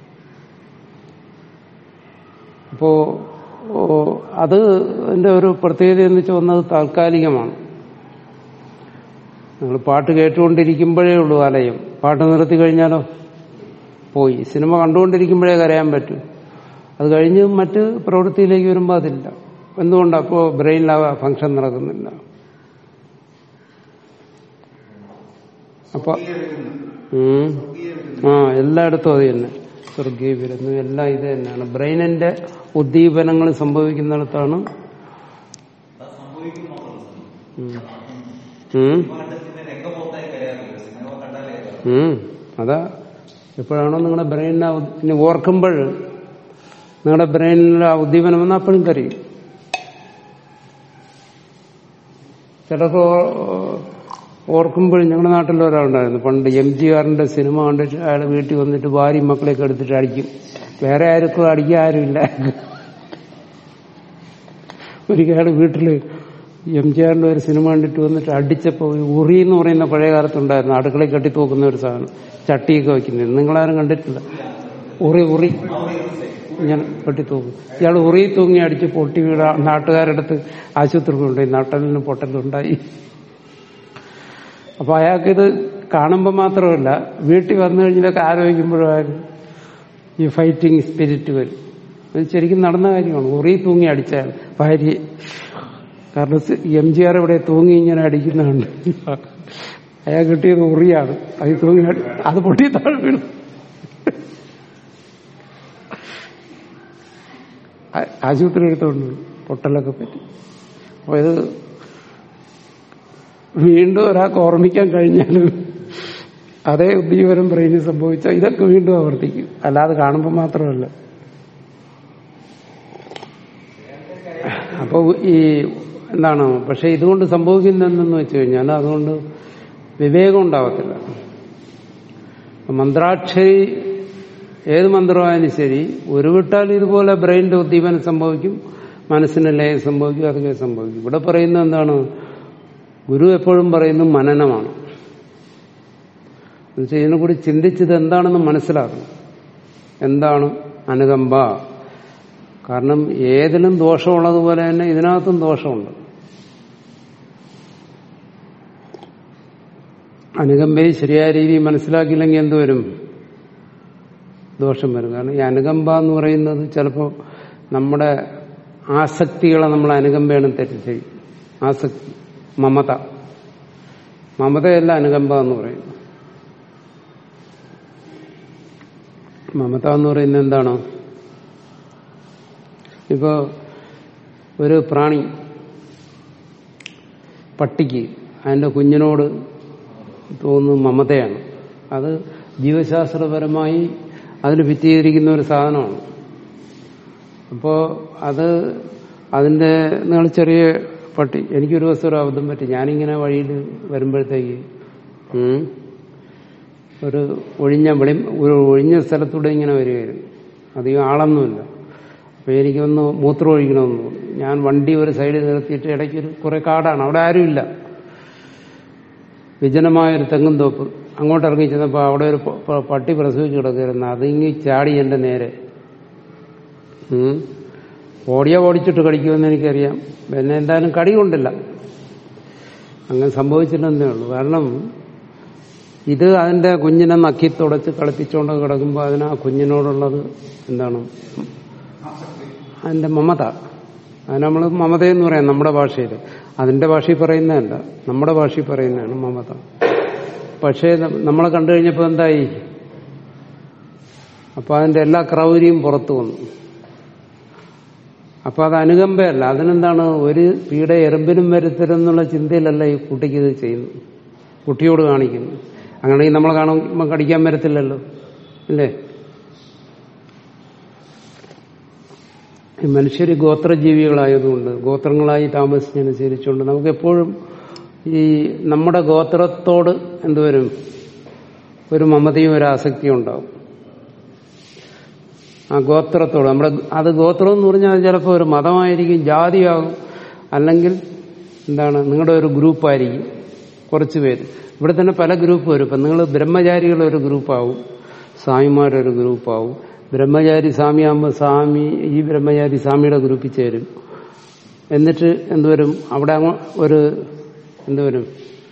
അപ്പോ ഓ, അത് അതിന്റെ ഒരു പ്രത്യേകത എന്ന് വെച്ചാൽ ഒന്നത് താൽക്കാലികമാണ് നിങ്ങൾ പാട്ട് കേട്ടുകൊണ്ടിരിക്കുമ്പോഴേ ഉള്ളൂ ആ ലയം പാട്ട് നിർത്തി കഴിഞ്ഞാലോ പോയി സിനിമ കണ്ടുകൊണ്ടിരിക്കുമ്പോഴേ കരയാൻ പറ്റും അത് കഴിഞ്ഞ് മറ്റ് പ്രവൃത്തിയിലേക്ക് വരുമ്പോൾ അതില്ല എന്തുകൊണ്ട് അപ്പോൾ ബ്രെയിനിൽ ആ ഫംഗ്ഷൻ നടക്കുന്നില്ല അപ്പൊ ഉം. ആ എല്ലായിടത്തും അത് തന്നെ സ്വർഗീയ വരുന്നു എല്ലാം ഇത് തന്നെയാണ് ബ്രെയിനിന്റെ ഉദ്ദീപനങ്ങൾ സംഭവിക്കുന്നിടത്താണ് ഉം. ഉം. ഉം. അതാ എപ്പോഴാണോ നിങ്ങളുടെ ബ്രെയിനിനെ ഇനി ഓർക്കുമ്പോൾ നിങ്ങളുടെ ബ്രെയിനിൽ ആ ഉദ്ദീപനം വന്നാൽ അപ്പോഴും കരയും ചിലർക്ക് ഓർക്കുമ്പോൾ ഞങ്ങളുടെ നാട്ടിൽ ഒരാളുണ്ടായിരുന്നു പണ്ട് എം ജി ആറിന്റെ സിനിമ കണ്ടിട്ട് അയാൾ വീട്ടിൽ വന്നിട്ട് ഭാര്യ മക്കളെയൊക്കെ എടുത്തിട്ട് അടിക്കും വേറെ ആർക്കും അടിക്കാൻ ആരുമില്ല ഒരിക്കൽ അയാൾ വീട്ടില് എം ജി ആറിന്റെ ഒരു സിനിമ കണ്ടിട്ട് വന്നിട്ട് അടിച്ചപ്പോ ഈ ഉറി എന്ന് പറയുന്ന പഴയ കാലത്തുണ്ടായിരുന്നു അടുക്കളയിൽ കെട്ടി തൂക്കുന്ന ഒരു സാധനം ചട്ടിയൊക്കെ വയ്ക്കുന്നത് നിങ്ങളാരും കണ്ടിട്ടില്ല ഉറി ഉറി ഇങ്ങനെ കെട്ടി തൂക്കും ഇയാൾ ഉറി തൂങ്ങി അടിച്ച് പൊട്ടി വീട നാട്ടുകാരെടുത്ത് ആശുപത്രി കൊണ്ടുപോയി നട്ടലിന് പൊട്ടലുണ്ടായി അപ്പൊ അയാൾക്കിത് കാണുമ്പോൾ മാത്രമല്ല വീട്ടിൽ വന്നു കഴിഞ്ഞിട്ടൊക്കെ ആലോചിക്കുമ്പോഴും ഈ ഫൈറ്റിംഗ് സ്പിരിറ്റ് വരും അത് ശരിക്കും നടന്ന കാര്യമാണ് ഉറി തൂങ്ങി അടിച്ചാൽ ഭാര്യ കാരണം എം ജി ആർ ഇവിടെ തൂങ്ങി ഇങ്ങനെ അടിക്കുന്നുണ്ട് അയാൾ കിട്ടിയത് ഉറിയാണ് അത് തൂങ്ങി അടി- അത് പൊട്ടി താഴെ വീണു ആ- ആശുപത്രി എടുത്തോണ്ട് പോയി. പൊട്ടലൊക്കെ പറ്റി അപ്പൊ ഇത് വീണ്ടും ഒരാൾക്ക് ഓർമ്മിക്കാൻ കഴിഞ്ഞാലും അതേ ഉദ്ദീപനം ബ്രെയിനിൽ സംഭവിച്ചാൽ ഇതൊക്കെ വീണ്ടും ആവർത്തിക്കും അല്ലാതെ കാണുമ്പോൾ മാത്രമല്ല അപ്പോൾ ഈ എന്താണ് പക്ഷെ ഇതുകൊണ്ട് സംഭവിക്കുന്നതെന്ന് വെച്ച് കഴിഞ്ഞാൽ അതുകൊണ്ട് വിവേകം ഉണ്ടാവത്തില്ല മന്ത്രാക്ഷരി ഏത് മന്ത്രമായാലും ശരി ഉരുവിട്ടാൽ ഇതുപോലെ ബ്രെയിനിന്റെ ഉദ്ദീപനം സംഭവിക്കും മനസ്സിന് ലയം സംഭവിക്കും അതൊക്കെ സംഭവിക്കും ഇവിടെ പറയുന്നത് എന്താണ് ഗുരു എപ്പോഴും പറയുന്നത് മനനമാണ് എന്നുവെച്ചാൽ ഇതിനെക്കൂടി ചിന്തിച്ചത് എന്താണെന്ന് മനസ്സിലാക്കണം എന്താണ് അനുകമ്പ കാരണം ഏതിനും ദോഷമുള്ളതുപോലെ തന്നെ ഇതിനകത്തും ദോഷമുണ്ട് അനുകമ്പയെ ശരിയായ രീതിയിൽ മനസ്സിലാക്കിയില്ലെങ്കിൽ എന്ത് വരും ദോഷം വരും കാരണം ഈ അനുകമ്പ എന്ന് പറയുന്നത് ചിലപ്പോൾ നമ്മുടെ ആസക്തികളെ നമ്മൾ അനുകമ്പയാണ് തെറ്റ് ചെയ്യും ആസക്തി മമത മമതയല്ല അനുകമ്പ എന്ന് പറയുന്നത് മമത എന്ന് പറയുന്നത് എന്താണ് ഇപ്പോ ഒരു പ്രാണി പട്ടിക്ക് അതിന്റെ കുഞ്ഞിനോട് തോന്നുന്ന മമതയാണ് അത് ജീവശാസ്ത്രപരമായി അതിന് ഫിറ്റ് ചെയ്തിരിക്കുന്ന ഒരു സാധനമാണ് അപ്പോ അത് അതിന്റെ നിങ്ങൾ ചെറിയ പട്ടി എനിക്കൊരു ദിവസം ഒരു അബദ്ധം പറ്റി ഞാനിങ്ങനെ വഴിയിൽ വരുമ്പോഴത്തേക്ക് ഉം, ഒരു ഒഴിഞ്ഞ വെളി ഒരു ഒഴിഞ്ഞ സ്ഥലത്തൂടെ ഇങ്ങനെ വരികയായിരുന്നു അധികം ആളൊന്നുമില്ല അപ്പൊ എനിക്കൊന്ന് മൂത്രം ഒഴിക്കണമെന്ന് തോന്നി ഞാൻ വണ്ടി ഒരു സൈഡിൽ നിർത്തിയിട്ട് ഇടയ്ക്ക് ഒരു കുറെ കാടാണ് അവിടെ ആരുമില്ല വിജനമായ ഒരു തെങ്ങും തോപ്പ് അങ്ങോട്ട് ഇറങ്ങി ചെന്നപ്പോൾ അവിടെ ഒരു പ- പ- പട്ടി പ്രസവിച്ച് കിടക്കുകയായിരുന്നു അതിങ്ങി ചാടി എന്റെ നേരെ ഉം. ഓടിയാ ഓടിച്ചിട്ട് കടിക്കുമെന്ന് എനിക്കറിയാം പിന്നെ എന്തായാലും കടി കൊണ്ടില്ല അങ്ങനെ സംഭവിച്ചില്ലെന്നേ ഉള്ളൂ കാരണം ഇത് അതിന്റെ കുഞ്ഞിനെ നക്കി തുടച്ച് കളിപ്പിച്ചുകൊണ്ട് കിടക്കുമ്പോൾ അതിന് ആ കുഞ്ഞിനോടുള്ളത് എന്താണ് അതിന്റെ മമത അത് നമ്മൾ മമതയെന്ന് പറയാം നമ്മുടെ ഭാഷയിൽ അതിന്റെ ഭാഷയിൽ പറയുന്നതല്ല നമ്മുടെ ഭാഷയിൽ പറയുന്നതാണ് മമത പക്ഷേ ന- നമ്മളെ കണ്ടു കഴിഞ്ഞപ്പോൾ എന്തായി അപ്പൊ അതിന്റെ എല്ലാ ക്രൗരിയും പുറത്തു വന്നു അപ്പൊ അത് അനുകമ്പയല്ല അതിനെന്താണ് ഒരു പീഡ എറുമ്പിനും വരുത്തരുന്നുള്ള ചിന്തയിലല്ല ഈ കുട്ടിക്ക് ഇത് ചെയ്യുന്നു കുട്ടിയോട് കാണിക്കുന്നു അങ്ങനെയെങ്കിൽ നമ്മളെ കാണുമ്പോൾ കടിക്കാൻ വരത്തില്ലല്ലോ അല്ലേ ഈ മനുഷ്യർ ഗോത്രജീവികളായതുകൊണ്ട് ഗോത്രങ്ങളായി താമസിച്ചനുസരിച്ചുകൊണ്ട് നമുക്ക് എപ്പോഴും ഈ നമ്മുടെ ഗോത്രത്തോട് എന്തുവരും ഒരു മമതയും ഒരു ആസക്തിയും ഉണ്ടാവും ആ ഗോത്രത്തോട് നമ്മുടെ അത് ഗോത്രം എന്ന് പറഞ്ഞാൽ അത് ചിലപ്പോൾ ഒരു മതമായിരിക്കും ജാതിയാകും അല്ലെങ്കിൽ എന്താണ് നിങ്ങളുടെ ഒരു ഗ്രൂപ്പായിരിക്കും കുറച്ച് പേര് ഇവിടെ തന്നെ പല ഗ്രൂപ്പ് വരും ഇപ്പം നിങ്ങൾ ബ്രഹ്മചാരികളുടെ ഒരു ഗ്രൂപ്പാവും സ്വാമിമാരുടെ ഒരു ഗ്രൂപ്പാവും ബ്രഹ്മചാരി സ്വാമിയാകുമ്പോൾ സ്വാമി ഈ ബ്രഹ്മചാരി സ്വാമിയുടെ ഗ്രൂപ്പിൽ ചേരും എന്നിട്ട് എന്തുവരും അവിടെ അങ്ങ് ഒരു എന്തുവരും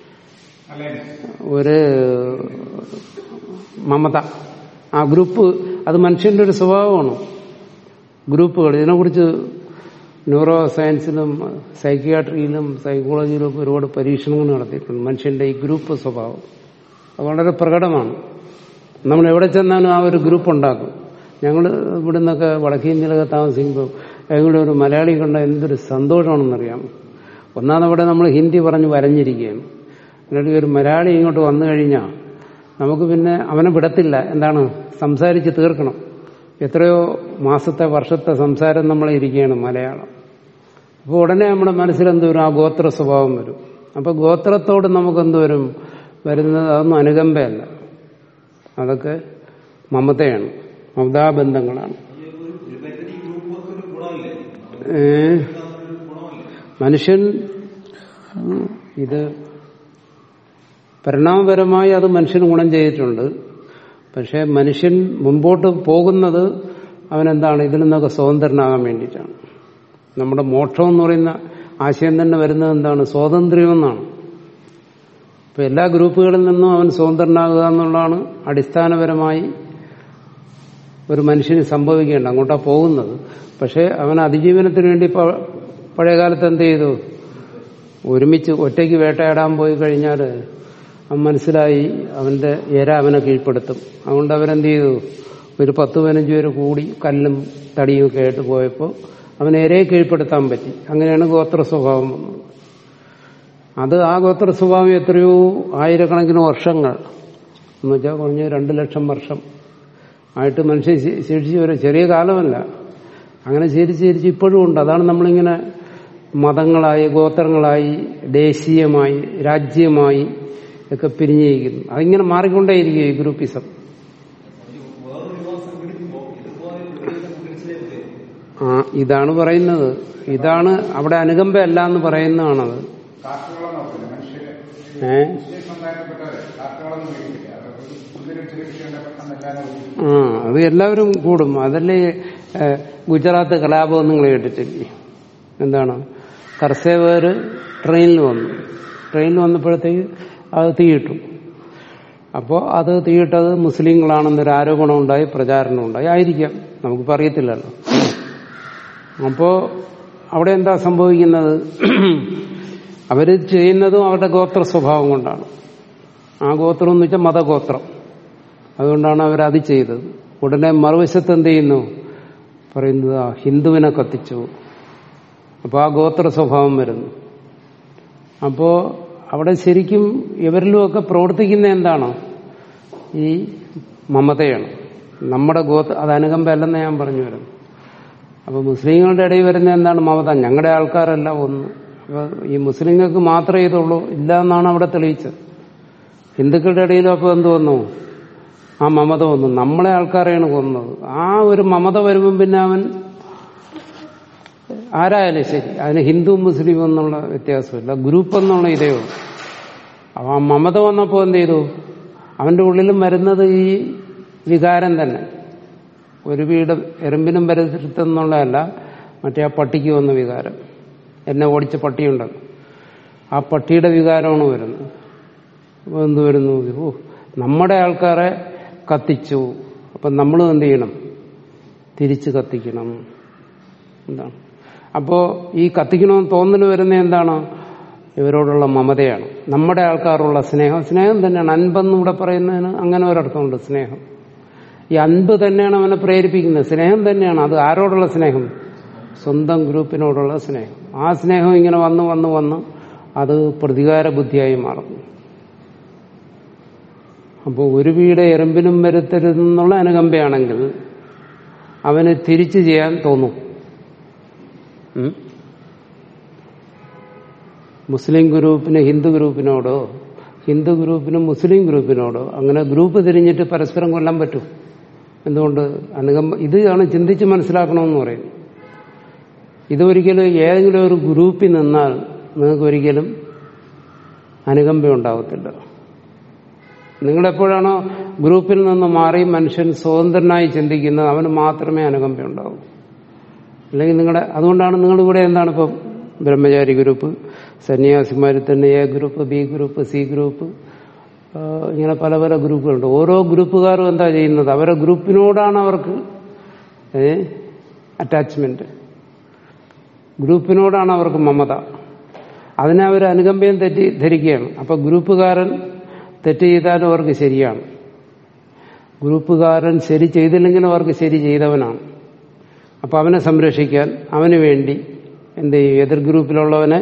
ഒരു മമത ആ ഗ്രൂപ്പ് അത് മനുഷ്യന്റെ ഒരു സ്വഭാവമാണ് ഗ്രൂപ്പുകൾ ഇതിനെക്കുറിച്ച് ന്യൂറോ സയൻസിലും സൈക്കിയാട്രിയിലും സൈക്കോളജിയിലും ഒക്കെ ഒരുപാട് പരീക്ഷണങ്ങൾ നടത്തിയിട്ടുണ്ട് മനുഷ്യന്റെ ഈ ഗ്രൂപ്പ് സ്വഭാവം അത് വളരെ പ്രകടമാണ് നമ്മൾ എവിടെ ചെന്നാലും ആ ഒരു ഗ്രൂപ്പ് ഉണ്ടാക്കും ഞങ്ങൾ ഇവിടെ നിന്നൊക്കെ വടക്കേന്ത്യയിലൊക്കെ താമസിക്കുമ്പോൾ ഏതെങ്കിലും ഒരു മലയാളി കണ്ട എന്തൊരു സന്തോഷമാണെന്നറിയാം ഒന്നാമതവിടെ നമ്മൾ ഹിന്ദി പറഞ്ഞ് വരഞ്ഞിരിക്കുകയാണ് എന്നിട്ട് ഒരു മലയാളി ഇങ്ങോട്ട് വന്നു കഴിഞ്ഞാൽ നമുക്ക് പിന്നെ അവനെ വിടത്തില്ല എന്താണ് സംസാരിച്ച് തീർക്കണം എത്രയോ മാസത്തെ വർഷത്തെ സംസാരം നമ്മളെ ഇരിക്കുകയാണ് മലയാളം അപ്പോൾ ഉടനെ നമ്മുടെ മനസ്സിലെന്ത് വരും ആ ഗോത്ര സ്വഭാവം വരും അപ്പോൾ ഗോത്രത്തോട് നമുക്കെന്ത് വരും വരുന്നത് അതൊന്നും അനുകമ്പയല്ല അതൊക്കെ മമതയാണ് മമതാബന്ധങ്ങളാണ് ഏ മനുഷ്യൻ ഉം, ഇത് പരിണാമപരമായി അത് മനുഷ്യന് ഗുണം ചെയ്തിട്ടുണ്ട് പക്ഷെ മനുഷ്യൻ മുമ്പോട്ട് പോകുന്നത് അവനെന്താണ് ഇതിൽ നിന്നൊക്കെ സ്വതന്ത്രനാകാൻ വേണ്ടിയിട്ടാണ് നമ്മുടെ മോക്ഷം എന്ന് പറയുന്ന ആശയം തന്നെ വരുന്നത് എന്താണ് സ്വാതന്ത്ര്യം എന്നാണ് ഇപ്പൊ എല്ലാ ഗ്രൂപ്പുകളിൽ നിന്നും അവൻ സ്വതന്ത്രനാകുക എന്നുള്ളതാണ് അടിസ്ഥാനപരമായി ഒരു മനുഷ്യന് സംഭവിക്കേണ്ട അങ്ങോട്ടാ പോകുന്നത് പക്ഷെ അവൻ അതിജീവനത്തിന് വേണ്ടി പ- പഴയകാലത്ത് എന്ത് ചെയ്തു ഒരുമിച്ച് ഒറ്റയ്ക്ക് വേട്ടയാടാൻ പോയി കഴിഞ്ഞാൽ അവൻ മനസ്സിലായി അവന്റെ ഇര അവനെ കീഴ്പ്പെടുത്തും അതുകൊണ്ട് അവരെന്ത് ചെയ്തു ഒരു പത്ത് പതിനഞ്ച് പേര് കൂടി കല്ലും തടിയും ഒക്കെ ആയിട്ട് പോയപ്പോൾ അവനെ ഇരയെ കീഴ്പ്പെടുത്താൻ പറ്റി അങ്ങനെയാണ് ഗോത്ര സ്വഭാവം വന്നത് അത് ആ ഗോത്ര സ്വഭാവം എത്രയോ ആയിരക്കണക്കിന് വർഷങ്ങൾ എന്ന് വെച്ചാൽ കുറഞ്ഞ രണ്ട് ലക്ഷം വർഷം ആയിട്ട് മനുഷ്യൻ ശേ- ശേഷിച്ച് ഒരു ചെറിയ കാലമല്ല അങ്ങനെ ശീലിച്ച് ശീലിച്ച് ഇപ്പോഴും ഉണ്ട് അതാണ് നമ്മളിങ്ങനെ മതങ്ങളായി ഗോത്രങ്ങളായി ദേശീയമായി രാജ്യമായി ഒക്കെ പിരിഞ്ഞിരിക്കുന്നു അതിങ്ങനെ മാറിക്കൊണ്ടേയിരിക്കും ഈ ഗ്രൂപ്പിസം ആ ഇതാണ് പറയുന്നത് ഇതാണ് അവിടെ അനുകമ്പയല്ല എന്ന് പറയുന്നതാണത് കാർട്ടുകളും നോക്കില്ല മനുഷ്യര് ഏ സമുദായത്തിൽപ്പെട്ടവരെ കാർട്ടുകളൊന്നും കഴിക്കില്ല അത് പുതിയൊരു ചെറിയ വിഷയം പെട്ടെന്ന് എല്ലാവരും ആ അത് എല്ലാവരും കൂടും അതല്ലേ ഏ, ഗുജറാത്ത് കലാപം നിങ്ങൾ കേട്ടിട്ടില്ലേ എന്താണ് കർസേവർ ട്രെയിനിൽ വന്നു ട്രെയിനിൽ വന്നപ്പോഴത്തേക്ക് അത് തീയിട്ടു അപ്പോൾ അത് തീയിട്ടത് മുസ്ലിങ്ങളാണെന്നൊരു ആരോപണം ഉണ്ടായി പ്രചാരണം ഉണ്ടായി ആയിരിക്കാം നമുക്കിപ്പോൾ അറിയത്തില്ലല്ലോ അപ്പോൾ അവിടെ എന്താ സംഭവിക്കുന്നത് അവർ ചെയ്യുന്നതും അവരുടെ ഗോത്ര സ്വഭാവം കൊണ്ടാണ് ആ ഗോത്രം എന്ന് വെച്ചാൽ മതഗോത്രം അതുകൊണ്ടാണ് അവരത് ചെയ്തത് ഉടനെ മറുവശത്ത് എന്ത് ചെയ്യുന്നു പറയുന്നത് ആ ഹിന്ദുവിനെ കത്തിച്ചു അപ്പോൾ ആ ഗോത്ര സ്വഭാവം വരുന്നു അപ്പോ അവിടെ ശരിക്കും ഇവരിലുമൊക്കെ പ്രവർത്തിക്കുന്ന എന്താണ് ഈ മമതയാണ് നമ്മുടെ ഗോത്ര അത് അനുകമ്പല്ലെന്ന് ഞാൻ പറഞ്ഞു വരുന്നു അപ്പൊ മുസ്ലിങ്ങളുടെ ഇടയിൽ വരുന്ന എന്താണ് മമത ഞങ്ങളുടെ ആൾക്കാരല്ല ഒന്ന് അപ്പൊ ഈ മുസ്ലിങ്ങൾക്ക് മാത്രമേ ഇതുള്ളൂ ഇല്ല എന്നാണ് അവിടെ തെളിയിച്ചത് ഹിന്ദുക്കളുടെ ഇടയിലും അപ്പൊ എന്ത് വന്നു ആ മമത വന്നു നമ്മളെ ആൾക്കാരെയാണ് കൊന്നത് ആ ഒരു മമത വരുമ്പം പിന്നെ അവൻ ആരായാലും ശരി അതിന് ഹിന്ദു മുസ്ലിം എന്നുള്ള വ്യത്യാസമില്ല ഗ്രൂപ്പ് എന്നുള്ള ഇതേ ഉള്ളൂ അപ്പൊ ആ മമത വന്നപ്പോൾ എന്ത് ചെയ്തു അവന്റെ ഉള്ളിലും വരുന്നത് ഈ വികാരം തന്നെ ഒരു വീട് എറുമ്പിനും പരിസരത്തെന്നുള്ളതല്ല മറ്റേ ആ പട്ടിക്ക് വന്ന വികാരം എന്നെ ഓടിച്ച പട്ടിയുണ്ടല്ലോ ആ പട്ടിയുടെ വികാരമാണ് വരുന്നത് അപ്പോൾ എന്ത് വരുന്നു ഓ നമ്മുടെ ആൾക്കാരെ കത്തിച്ചു അപ്പം നമ്മളും എന്ത് ചെയ്യണം തിരിച്ച് കത്തിക്കണം എന്താണ് അപ്പോ ഈ കത്തിക്കണമെന്ന് തോന്നൽ വരുന്ന എന്താണ് ഇവരോടുള്ള മമതയാണ് നമ്മുടെ ആൾക്കാരുള്ള സ്നേഹം സ്നേഹം തന്നെയാണ് അൻപെന്ന് ഇവിടെ പറയുന്നതിന് അങ്ങനെ ഒരർത്ഥമുണ്ട് സ്നേഹം ഈ അൻപ് തന്നെയാണ് അവനെ പ്രേരിപ്പിക്കുന്നത് സ്നേഹം തന്നെയാണ് അത് ആരോടുള്ള സ്നേഹം സ്വന്തം ഗ്രൂപ്പിനോടുള്ള സ്നേഹം ആ സ്നേഹം ഇങ്ങനെ വന്ന് വന്ന് വന്ന് അത് പ്രതികാര ബുദ്ധിയായി മാറുന്നു അപ്പോൾ ഒരു വീട് എറുമ്പിനും വരുത്തരുതെന്നുള്ള അനുകമ്പയാണെങ്കിൽ അവന് തിരിച്ചു ചെയ്യാൻ തോന്നും ഉം? മുസ്ലിം ഗ്രൂപ്പിന് ഹിന്ദു ഗ്രൂപ്പിനോടോ ഹിന്ദു ഗ്രൂപ്പിനും മുസ്ലിം ഗ്രൂപ്പിനോടോ അങ്ങനെ ഗ്രൂപ്പ് തിരിഞ്ഞിട്ട് പരസ്പരം കൊല്ലാൻ പറ്റും എന്തുകൊണ്ട് അനുകമ്പ ഇതാണ് ചിന്തിച്ച് മനസ്സിലാക്കണമെന്ന് പറയുന്നു ഇതൊരിക്കലും ഏതെങ്കിലും ഒരു ഗ്രൂപ്പിൽ നിന്നാൽ നിങ്ങൾക്ക് ഒരിക്കലും അനുകമ്പ ഉണ്ടാകത്തില്ല നിങ്ങളെപ്പോഴാണോ ഗ്രൂപ്പിൽ നിന്ന് മാറി മനുഷ്യൻ സ്വതന്ത്രനായി ചിന്തിക്കുന്നത് അവന് മാത്രമേ അനുകമ്പ ഉണ്ടാവൂ അല്ലെങ്കിൽ നിങ്ങളുടെ അതുകൊണ്ടാണ് നിങ്ങളിവിടെ എന്താണ് ഇപ്പം ബ്രഹ്മചാരി ഗ്രൂപ്പ് സന്യാസിമാരിൽ തന്നെ A group B group C group ആ, ഇങ്ങനെ പല പല ഗ്രൂപ്പുകളുണ്ട് ഓരോ ഗ്രൂപ്പുകാരും എന്താ ചെയ്യുന്നത് അവരുടെ ഗ്രൂപ്പിനോടാണ് അവർക്ക് അറ്റാച്ച്മെന്റ് ഗ്രൂപ്പിനോടാണ് അവർക്ക് മമത അതിനെ അവർ അനുകമ്പയും തെറ്റി ധരിക്കുകയാണ് അപ്പൊ ഗ്രൂപ്പുകാരൻ തെറ്റ് ചെയ്താലും അവർക്ക് ശരിയാണ് ഗ്രൂപ്പുകാരൻ ശരി ചെയ്തില്ലെങ്കിലും അവർക്ക് ശരി ചെയ്തവനാണ് അപ്പൊ അവനെ സംരക്ഷിക്കാൻ അവന് വേണ്ടി എന്ത് ചെയ്യും എതിർ ഗ്രൂപ്പിലുള്ളവനെ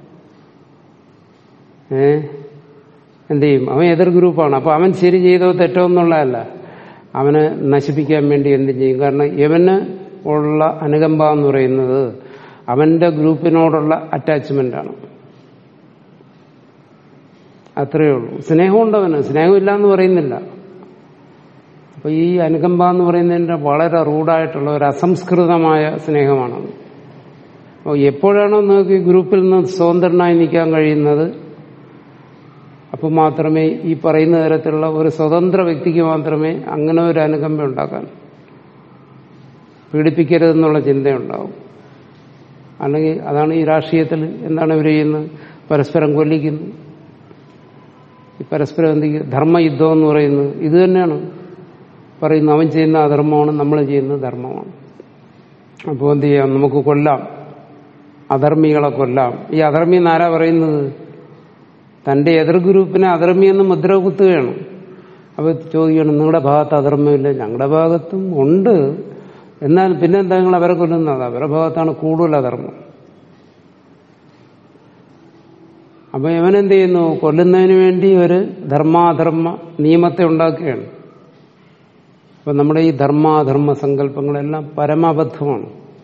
ഏ എന്ത് ചെയ്യും അവൻ എതിർ ഗ്രൂപ്പാണ് അപ്പൊ അവൻ ശരി ചെയ്തോ തെറ്റോ എന്നുള്ളതല്ല അവനെ നശിപ്പിക്കാൻ വേണ്ടി എന്ത് ചെയ്യും കാരണം ഇവന് ഉള്ള അനുകമ്പ എന്ന് പറയുന്നത് അവന്റെ ഗ്രൂപ്പിനോടുള്ള അറ്റാച്ച്മെന്റ് ആണ് അത്രയേ ഉള്ളൂ സ്നേഹമുണ്ടവന് സ്നേഹമില്ല എന്ന് പറയുന്നില്ല അപ്പൊ ഈ അനുകമ്പ എന്ന് പറയുന്നതിന്റെ വളരെ റൂഡായിട്ടുള്ള ഒരു അസംസ്കൃതമായ സ്നേഹമാണത് അപ്പോൾ എപ്പോഴാണോ നിങ്ങൾക്ക് ഈ ഗ്രൂപ്പിൽ നിന്ന് സ്വതന്ത്രനായി നിൽക്കാൻ കഴിയുന്നത് അപ്പോൾ മാത്രമേ ഈ പറയുന്ന തരത്തിലുള്ള ഒരു സ്വതന്ത്ര വ്യക്തിക്ക് മാത്രമേ അങ്ങനെ ഒരു അനുകമ്പ ഉണ്ടാക്കാൻ പീഡിപ്പിക്കരുതെന്നുള്ള ചിന്തയുണ്ടാവും അല്ലെങ്കിൽ അതാണ് ഈ രാഷ്ട്രീയത്തിൽ എന്താണ് ഇവർ ചെയ്യുന്നത് പരസ്പരം കൊല്ലിക്കുന്നു ഈ പരസ്പരം എന്ത് ചെയ്യും? ധർമ്മയുദ്ധം എന്ന് പറയുന്നത് ഇത് തന്നെയാണ് പറയുന്നു അവൻ ചെയ്യുന്ന അധർമ്മമാണ് നമ്മൾ ചെയ്യുന്നത് ധർമ്മമാണ് അപ്പോൾ എന്ത് ചെയ്യാം നമുക്ക് കൊല്ലാം അധർമ്മികളെ കൊല്ലാം ഈ അധർമ്മി എന്നാരാ പറയുന്നത് തന്റെ എതിർ ഗ്രൂപ്പിനെ അധർമ്മി എന്ന് മുദ്ര കുത്തുകയാണ് അപ്പൊ ചോദിക്കണം നിങ്ങളുടെ ഭാഗത്ത് അധർമ്മമില്ല ഞങ്ങളുടെ ഭാഗത്തും ഉണ്ട് എന്നാൽ പിന്നെന്താ നിങ്ങൾ അവരെ കൊല്ലുന്നത് അവരുടെ ഭാഗത്താണ് കൂടുതൽ അധർമ്മം അപ്പൊ ഇവനെന്ത് ചെയ്യുന്നു കൊല്ലുന്നതിന് വേണ്ടി ഒരു ധർമാധർമ്മ നിയമത്തെ ഉണ്ടാക്കുകയാണ് അപ്പൊ നമ്മുടെ ഈ ധർമാധർമ്മ സങ്കല്പങ്ങളെല്ലാം പരമാബദ്ധമാണ്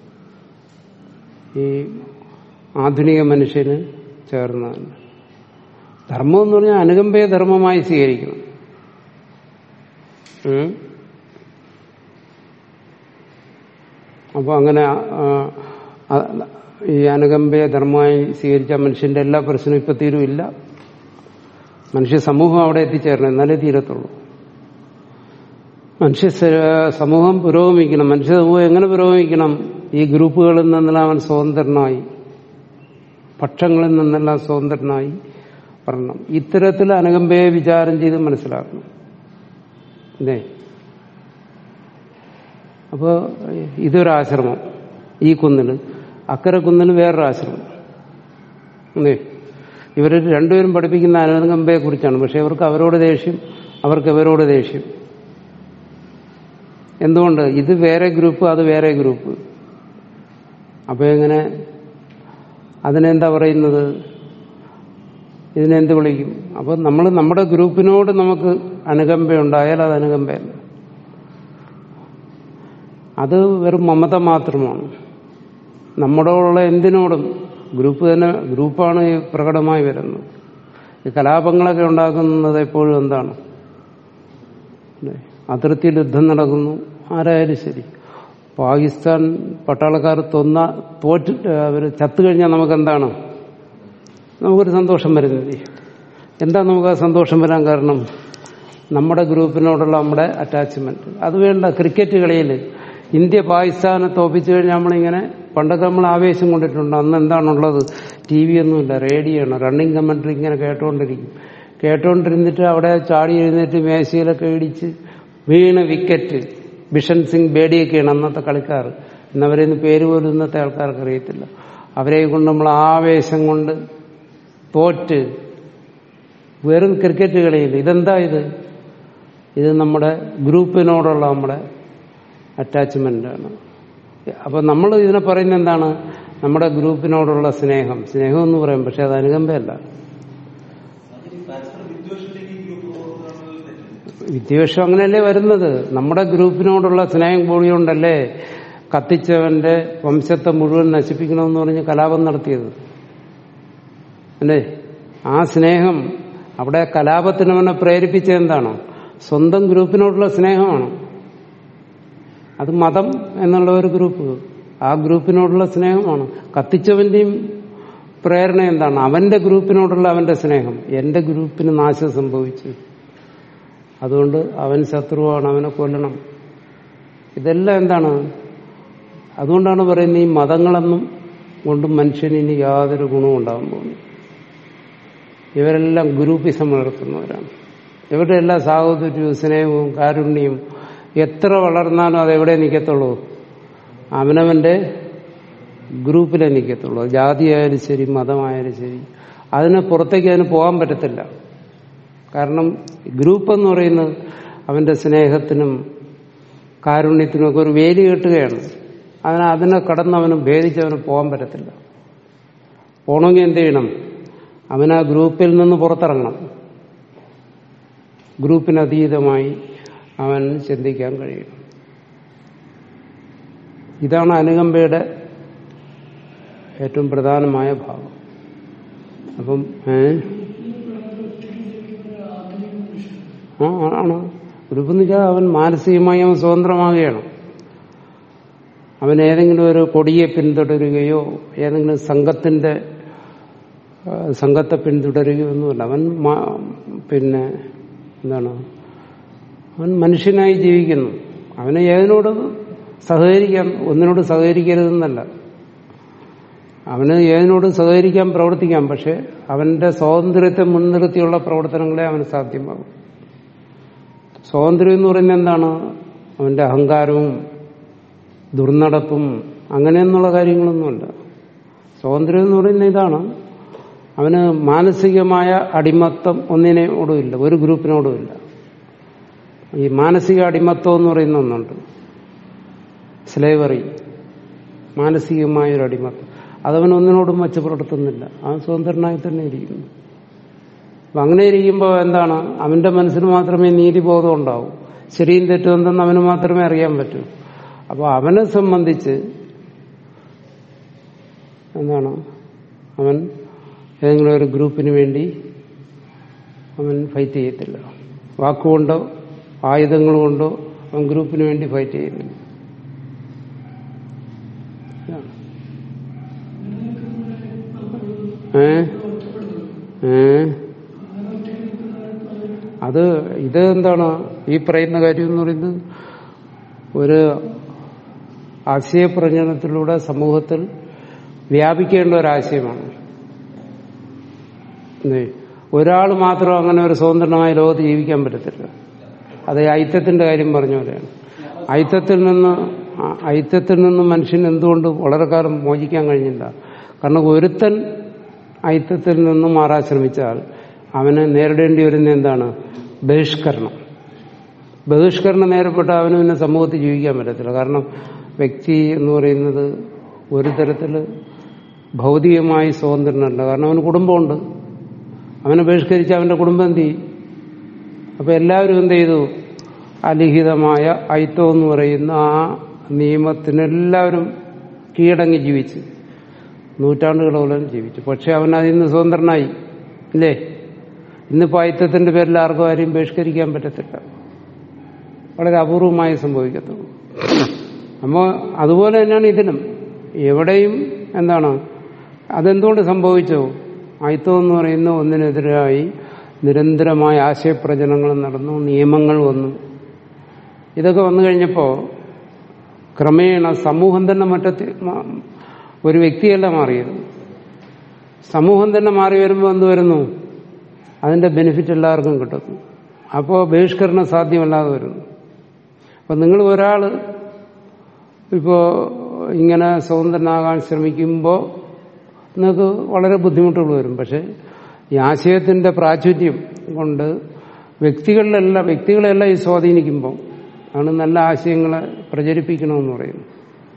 ഈ ആധുനിക മനുഷ്യന് ചേർന്നതല്ല ധർമ്മം എന്ന് പറഞ്ഞാൽ അനുകമ്പയെ ധർമ്മമായി സ്വീകരിക്കണം ഉം. അപ്പൊ അങ്ങനെ ആ, ആ, ഈ അനുകമ്പയെ ധർമ്മമായി സ്വീകരിച്ച മനുഷ്യന്റെ എല്ലാ പ്രശ്നവും ഇപ്പൊ തീരുമില്ല മനുഷ്യ സമൂഹം അവിടെ എത്തിച്ചേരണം എന്നാലേ തീരത്തുള്ളൂ മനുഷ്യ സ- സമൂഹം പുരോഗമിക്കണം മനുഷ്യ സമൂഹം എങ്ങനെ പുരോഗമിക്കണം ഈ ഗ്രൂപ്പുകളിൽ നിന്നെല്ലാം അവൻ സ്വതന്ത്രനായി പക്ഷങ്ങളിൽ നിന്നെല്ലാം സ്വതന്ത്രനായി വരണം ഇത്തരത്തിൽ അനുകമ്പയെ വിചാരം ചെയ്ത് മനസ്സിലാക്കണം അല്ലേ അപ്പോൾ ഇതൊരാശ്രമം ഈ കുന്നിൽ അക്കരെ കുന്നിൽ വേറൊരു ആശ്രമം അല്ലേ ഇവർ രണ്ടുപേരും പഠിപ്പിക്കുന്ന അനുകമ്പയെ കുറിച്ചാണ് പക്ഷെ ഇവർക്ക് അവരോട് ദേഷ്യം അവർക്ക് ഇവരോട് ദേഷ്യം എന്തുകൊണ്ട് ഇത് വേറെ ഗ്രൂപ്പ് അത് വേറെ ഗ്രൂപ്പ് അപ്പൊ എങ്ങനെ അതിനെന്താ പറയുന്നത് ഇതിനെന്ത് വിളിക്കും അപ്പൊ നമ്മൾ നമ്മുടെ ഗ്രൂപ്പിനോട് നമുക്ക് അനുകമ്പ ഉണ്ടായാൽ അത് അനുകമ്പയല്ല അത് വെറും മമത മാത്രമാണ് നമ്മളോടുള്ള എന്തിനോടും ഗ്രൂപ്പ് തന്നെ ഗ്രൂപ്പാണ് ഈ പ്രകടമായി വരുന്നത് ഈ കലാപങ്ങളൊക്കെ ഉണ്ടാക്കുന്നത് എപ്പോഴും എന്താണ് അല്ലേ? അതിർത്തിയിൽ യുദ്ധം നടക്കുന്നു ആരായാലും ശരി പാകിസ്ഥാൻ പട്ടാളക്കാർ തൊന്ന തോറ്റ് അവർ ചത്തു കഴിഞ്ഞാൽ നമുക്ക് എന്താണ് നമുക്കൊരു സന്തോഷം വരുന്നില്ലേ എന്താ നമുക്ക് ആ സന്തോഷം വരാൻ കാരണം നമ്മുടെ ഗ്രൂപ്പിനോടുള്ള നമ്മുടെ അറ്റാച്ച്മെന്റ് അത് വേണ്ട ക്രിക്കറ്റ് കളിയിൽ ഇന്ത്യ പാകിസ്ഥാനെ തോപ്പിച്ചു കഴിഞ്ഞാൽ നമ്മളിങ്ങനെ പണ്ടൊക്കെ നമ്മൾ ആവേശം കൊണ്ടിട്ടുണ്ട് അന്ന് എന്താണുള്ളത് ടി വി ഒന്നുമില്ല റേഡിയോ ആണ് റണ്ണിങ് കമന്ററി ഇങ്ങനെ കേട്ടോണ്ടിരിക്കും കേട്ടോണ്ടിരുന്നിട്ട് അവിടെ ചാടി എഴുന്നേറ്റ് മേശയിലൊക്കെ ഇടിച്ച് വീണ് വിക്കറ്റ് ബിഷൻ സിംഗ് ബേഡിയൊക്കെയാണ് അന്നത്തെ കളിക്കാർ ഇന്നവരെന്ന് പേര് പോലും ഇന്നത്തെ ആൾക്കാർക്ക് അറിയത്തില്ല അവരെ കൊണ്ട് നമ്മൾ ആവേശം കൊണ്ട് തോറ്റ് വെറും ക്രിക്കറ്റ് കളിയിൽ ഇതെന്താ ഇത് ഇത് നമ്മുടെ ഗ്രൂപ്പിനോടുള്ള നമ്മുടെ അറ്റാച്ച്മെന്റ് ആണ് അപ്പൊ നമ്മൾ ഇതിനെ പറയുന്നത് എന്താണ് നമ്മുടെ ഗ്രൂപ്പിനോടുള്ള സ്നേഹം സ്നേഹം എന്ന് പറയും പക്ഷെ അത് അനുകമ്പയല്ല വിദ്വേഷം അങ്ങനെയല്ലേ വരുന്നത് നമ്മുടെ ഗ്രൂപ്പിനോടുള്ള സ്നേഹം കൂടിയോണ്ടല്ലേ കത്തിച്ചവന്റെ വംശത്തെ മുഴുവൻ നശിപ്പിക്കണമെന്ന് പറഞ്ഞ് കലാപം നടത്തിയത് അല്ലേ ആ സ്നേഹം അവിടെ കലാപത്തിന് അവനെ പ്രേരിപ്പിച്ച എന്താണ് സ്വന്തം ഗ്രൂപ്പിനോടുള്ള സ്നേഹമാണ് അത് മതം എന്നുള്ള ഒരു ഗ്രൂപ്പ് ആ ഗ്രൂപ്പിനോടുള്ള സ്നേഹമാണ് കത്തിച്ചവന്റെയും പ്രേരണ എന്താണ് അവന്റെ ഗ്രൂപ്പിനോടുള്ള അവന്റെ സ്നേഹം എന്റെ ഗ്രൂപ്പിന് നാശം സംഭവിച്ചു അതുകൊണ്ട് അവൻ ശത്രുവാണ് അവനെ കൊല്ലണം ഇതെല്ലാം എന്താണ് അതുകൊണ്ടാണ് പറയുന്നത് ഈ മതങ്ങളൊന്നും കൊണ്ട് മനുഷ്യന് ഇനി യാതൊരു ഗുണവും ഉണ്ടാകാൻ പോകുന്നു ഇവരെല്ലാം ഗ്രൂപ്പിസം വളർത്തുന്നവരാണ് ഇവരുടെ എല്ലാ സാഹോദര്യവും സ്നേഹവും കാരുണ്യവും എത്ര വളർന്നാലും അത് എവിടെ നിൽക്കത്തുള്ളൂ അവനവന്റെ ഗ്രൂപ്പിലേ നിൽക്കത്തുള്ളൂ ജാതിയായാലും ശരി മതമായാലും ശരി അതിന് പുറത്തേക്ക് അതിന് പോകാൻ പറ്റത്തില്ല കാരണം ഗ്രൂപ്പ് എന്ന് പറയുന്നത് അവന്റെ സ്നേഹത്തിനും കാരുണ്യത്തിനും ഒക്കെ ഒരു വേലി കെട്ടുകയാണ് അതിന് അതിനെ കടന്ന് അവന് ഭേദിച്ച് അവന് പോകാൻ പറ്റത്തില്ല പോകണമെങ്കിൽ എന്ത് ചെയ്യണം അവൻ ആ ഗ്രൂപ്പിൽ നിന്ന് പുറത്തിറങ്ങണം ഗ്രൂപ്പിനതീതമായി അവൻ ചിന്തിക്കാൻ കഴിയണം ഇതാണ് അനുകമ്പയുടെ ഏറ്റവും പ്രധാനമായ ഭാഗം അപ്പം ഏ ആ ആണ് ഗ്രൂപ്പ് എന്ന് വെച്ചാൽ അവൻ മാനസികമായി അവൻ സ്വതന്ത്രമാകുകയാണ് അവൻ ഏതെങ്കിലും ഒരു കൊടിയെ പിന്തുടരുകയോ ഏതെങ്കിലും സംഘത്തിന്റെ ആ, സംഘത്തെ പിന്തുടരുകയോ ഒന്നുമല്ല അവൻ മാ- പിന്നെ എന്താണ് അവൻ മനുഷ്യനായി ജീവിക്കുന്നു അവന് ഏതിനോട് സഹകരിക്കാം ഒന്നിനോട് സഹകരിക്കരുതെന്നല്ല അവന് ഏതിനോട് സഹകരിക്കാൻ പ്രവർത്തിക്കാം പക്ഷെ അവന്റെ സ്വാതന്ത്ര്യത്തെ മുൻനിർത്തിയുള്ള പ്രവർത്തനങ്ങളെ അവന് സാധ്യമാകും സ്വാതന്ത്ര്യം എന്ന് പറയുന്നത് എന്താണ് അവന്റെ അഹങ്കാരവും ദുർനടപ്പും അങ്ങനെയെന്നുള്ള കാര്യങ്ങളൊന്നുമല്ല സ്വാതന്ത്ര്യം എന്ന് പറയുന്നത് ഇതാണ് അവന് മാനസികമായ അടിമത്തം ഒന്നിനോടുമില്ല ഒരു ഗ്രൂപ്പിനോടുമില്ല ഈ മാനസിക അടിമത്തം എന്ന് പറയുന്ന ഒന്നുണ്ട് സ്ലേവറി മാനസികമായ ഒരു അടിമത്തം അതവൻ ഒന്നിനോടും വച്ച് പുലർത്തുന്നില്ല അവൻ സ്വതന്ത്രനായി തന്നെ ഇരിക്കുന്നു അപ്പൊ അങ്ങനെ ഇരിക്കുമ്പോൾ എന്താണ് അവന്റെ മനസ്സിന് മാത്രമേ നീതിബോധം ഉണ്ടാവൂ ശരിയും തെറ്റും എന്തെന്ന് അവന് മാത്രമേ അറിയാൻ പറ്റൂ അപ്പോൾ അവനെ സംബന്ധിച്ച് എന്താണ് അവൻ ഏതെങ്കിലും ഒരു ഗ്രൂപ്പിന് വേണ്ടി അവൻ ഫൈറ്റ് ചെയ്യത്തില്ല വാക്കുകൊണ്ടോ ആയുധങ്ങൾ കൊണ്ടോ അവൻ ഗ്രൂപ്പിന് വേണ്ടി ഫൈറ്റ് ചെയ്യുന്നില്ല ഇതാണ്. ഏ ഏ അത് ഇത് എന്താണ് ഈ പറയുന്ന കാര്യം എന്ന് പറയുന്നത് ഒരു ആശയപ്രചരണത്തിലൂടെ സമൂഹത്തിൽ വ്യാപിക്കേണ്ട ഒരാശയമാണ് ഒരാൾ മാത്രം അങ്ങനെ ഒരു സ്വതന്ത്രമായ ലോകത്ത് ജീവിക്കാൻ പറ്റത്തില്ല അത് ഈ ഐത്യത്തിന്റെ കാര്യം പറഞ്ഞ പോലെയാണ് ഐത്യത്തിൽ നിന്ന് ആ ഐത്യത്തിൽ നിന്ന് മനുഷ്യൻ എന്തുകൊണ്ട് വളരെ കാലം മോചിക്കാൻ കഴിഞ്ഞില്ല കാരണം ഒരുത്തൻ ഐത്യത്തിൽ നിന്ന് മാറാൻ ശ്രമിച്ചാൽ അവന് നേരിടേണ്ടി വരുന്ന എന്താണ് ബഹിഷ്കരണം ബഹിഷ്കരണം നേരപ്പെട്ട അവന് പിന്നെ സമൂഹത്തിൽ ജീവിക്കാൻ പറ്റത്തില്ല കാരണം വ്യക്തി എന്ന് പറയുന്നത് ഒരു തരത്തിൽ ഭൗതികമായി സ്വതന്ത്രനല്ല കാരണം അവന് കുടുംബമുണ്ട് അവനെ ബഹിഷ്കരിച്ച് അവന്റെ കുടുംബം എന്ത് ചെയ്യും അപ്പൊ എല്ലാവരും എന്ത് ചെയ്തു അലിഖിതമായ ഐത്തം എന്ന് പറയുന്ന ആ നിയമത്തിനെല്ലാവരും കീഴടങ്ങി ജീവിച്ചു നൂറ്റാണ്ടുകളോളം ജീവിച്ചു പക്ഷെ അവൻ അതിൽ നിന്ന് സ്വതന്ത്രനായി ഇല്ലേ ഇന്നിപ്പോ ഐത്തത്തിന്റെ പേരിൽ ആർക്കും ആരെയും ബഹിഷ്കരിക്കാൻ പറ്റത്തില്ല വളരെ അപൂർവമായി സംഭവിക്കത്തുള്ളൂ അപ്പോ അതുപോലെ തന്നെയാണ് ഇതിനും എവിടെയും എന്താണ് അതെന്തുകൊണ്ട് സംഭവിച്ചു ആയിത്തം എന്ന് പറയുന്ന ഒന്നിനെതിരായി നിരന്തരമായ ആശയപ്രചനങ്ങൾ നടന്നു നിയമങ്ങൾ വന്നു ഇതൊക്കെ വന്നു കഴിഞ്ഞപ്പോൾ ക്രമേണ സമൂഹം തന്നെ മറ്റത്തെ ഒരു വ്യക്തിയല്ല മാറിയത് സമൂഹം തന്നെ മാറി വരുമ്പോൾ എന്ത് വരുന്നു അതിന്റെ ബെനിഫിറ്റ് എല്ലാവർക്കും കിട്ടുന്നു അപ്പോൾ ബഹിഷ്കരണം സാധ്യമല്ലാതെ വരുന്നു അപ്പം നിങ്ങൾ ഒരാൾ ഇപ്പോൾ ഇങ്ങനെ സ്വതന്ത്രനാകാൻ ശ്രമിക്കുമ്പോൾ നിങ്ങൾക്ക് വളരെ ബുദ്ധിമുട്ടുകൾ വരും പക്ഷെ ഈ ആശയത്തിന്റെ പ്രാചുര്യം കൊണ്ട് വ്യക്തികളിലെല്ലാം വ്യക്തികളെല്ലാം ഈ സ്വാധീനിക്കുമ്പോൾ ആണ് നല്ല ആശയങ്ങളെ പ്രചരിപ്പിക്കണമെന്ന് പറയുന്നത്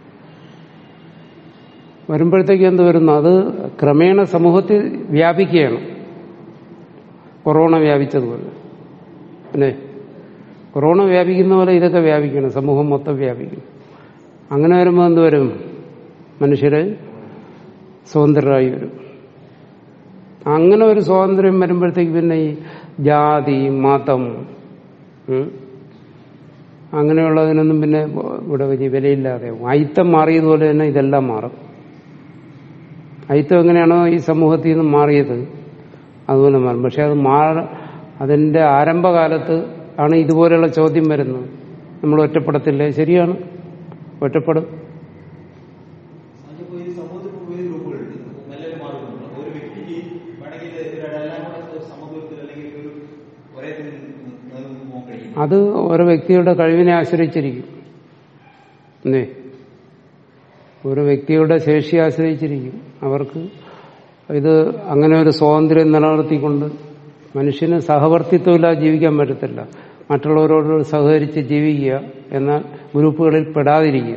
വരുമ്പോഴത്തേക്ക് എന്ത് വരുന്നു അത് ക്രമേണ സമൂഹത്തിൽ വ്യാപിക്കുകയാണ് കൊറോണ വ്യാപിച്ചതുപോലെ അല്ലേ കൊറോണ വ്യാപിക്കുന്ന പോലെ ഇതൊക്കെ വ്യാപിക്കണം സമൂഹം മൊത്തം വ്യാപിക്കണം അങ്ങനെ വരുമ്പോൾ എന്ത് വരും മനുഷ്യര് സ്വതന്ത്രരായി വരും അങ്ങനെ ഒരു സ്വാതന്ത്ര്യം വരുമ്പോഴത്തേക്ക് പിന്നെ ഈ ജാതി മതം ഉം, അങ്ങനെയുള്ളതിനൊന്നും പിന്നെ ഇവിടെ വലിയ വിലയില്ലാതെ അയിത്തം മാറിയതുപോലെ തന്നെ ഇതെല്ലാം മാറും അയിത്തം എങ്ങനെയാണോ ഈ സമൂഹത്തിൽ നിന്ന് മാറിയത് അതുപോലെ മാറും പക്ഷെ അത് മാറ അതിന്റെ ആരംഭകാലത്ത് ആണ് ഇതുപോലെയുള്ള ചോദ്യം വരുന്നത് നമ്മൾ ഒറ്റപ്പെടത്തില്ലേ ശരിയാണ് ഒറ്റപ്പെടും അതിപ്പോ ഈ സമൂഹത്തിൽ ഇപ്പോ വലിയ ഗ്രൂപ്പുകളുണ്ട് നല്ലൊരു മാർഗമുണ്ട് അപ്പൊ ഒരു വ്യക്തിക്ക് വേണമെങ്കിൽ ഇവരെല്ലാം കൂടെ ഒരു സമൂഹത്തിൽ അല്ലെങ്കിൽ ഒരു ഒരേ നേതൃത്വം പോകാൻ കഴിയും അത് ഓരോ വ്യക്തിയുടെ കഴിവിനെ ആശ്രയിച്ചിരിക്കും അല്ലേ ഓരോ വ്യക്തിയുടെ ശേഷി ആശ്രയിച്ചിരിക്കും അവർക്ക് ഇത് അങ്ങനെ ഒരു സ്വാതന്ത്ര്യം നിലനിർത്തിക്കൊണ്ട് മനുഷ്യന് സഹവർത്തിത്വമില്ലാതെ ജീവിക്കാൻ പറ്റത്തില്ല മറ്റുള്ളവരോട് സഹകരിച്ച് ജീവിക്കുക എന്നാൽ ഗ്രൂപ്പുകളിൽ പെടാതിരിക്കുക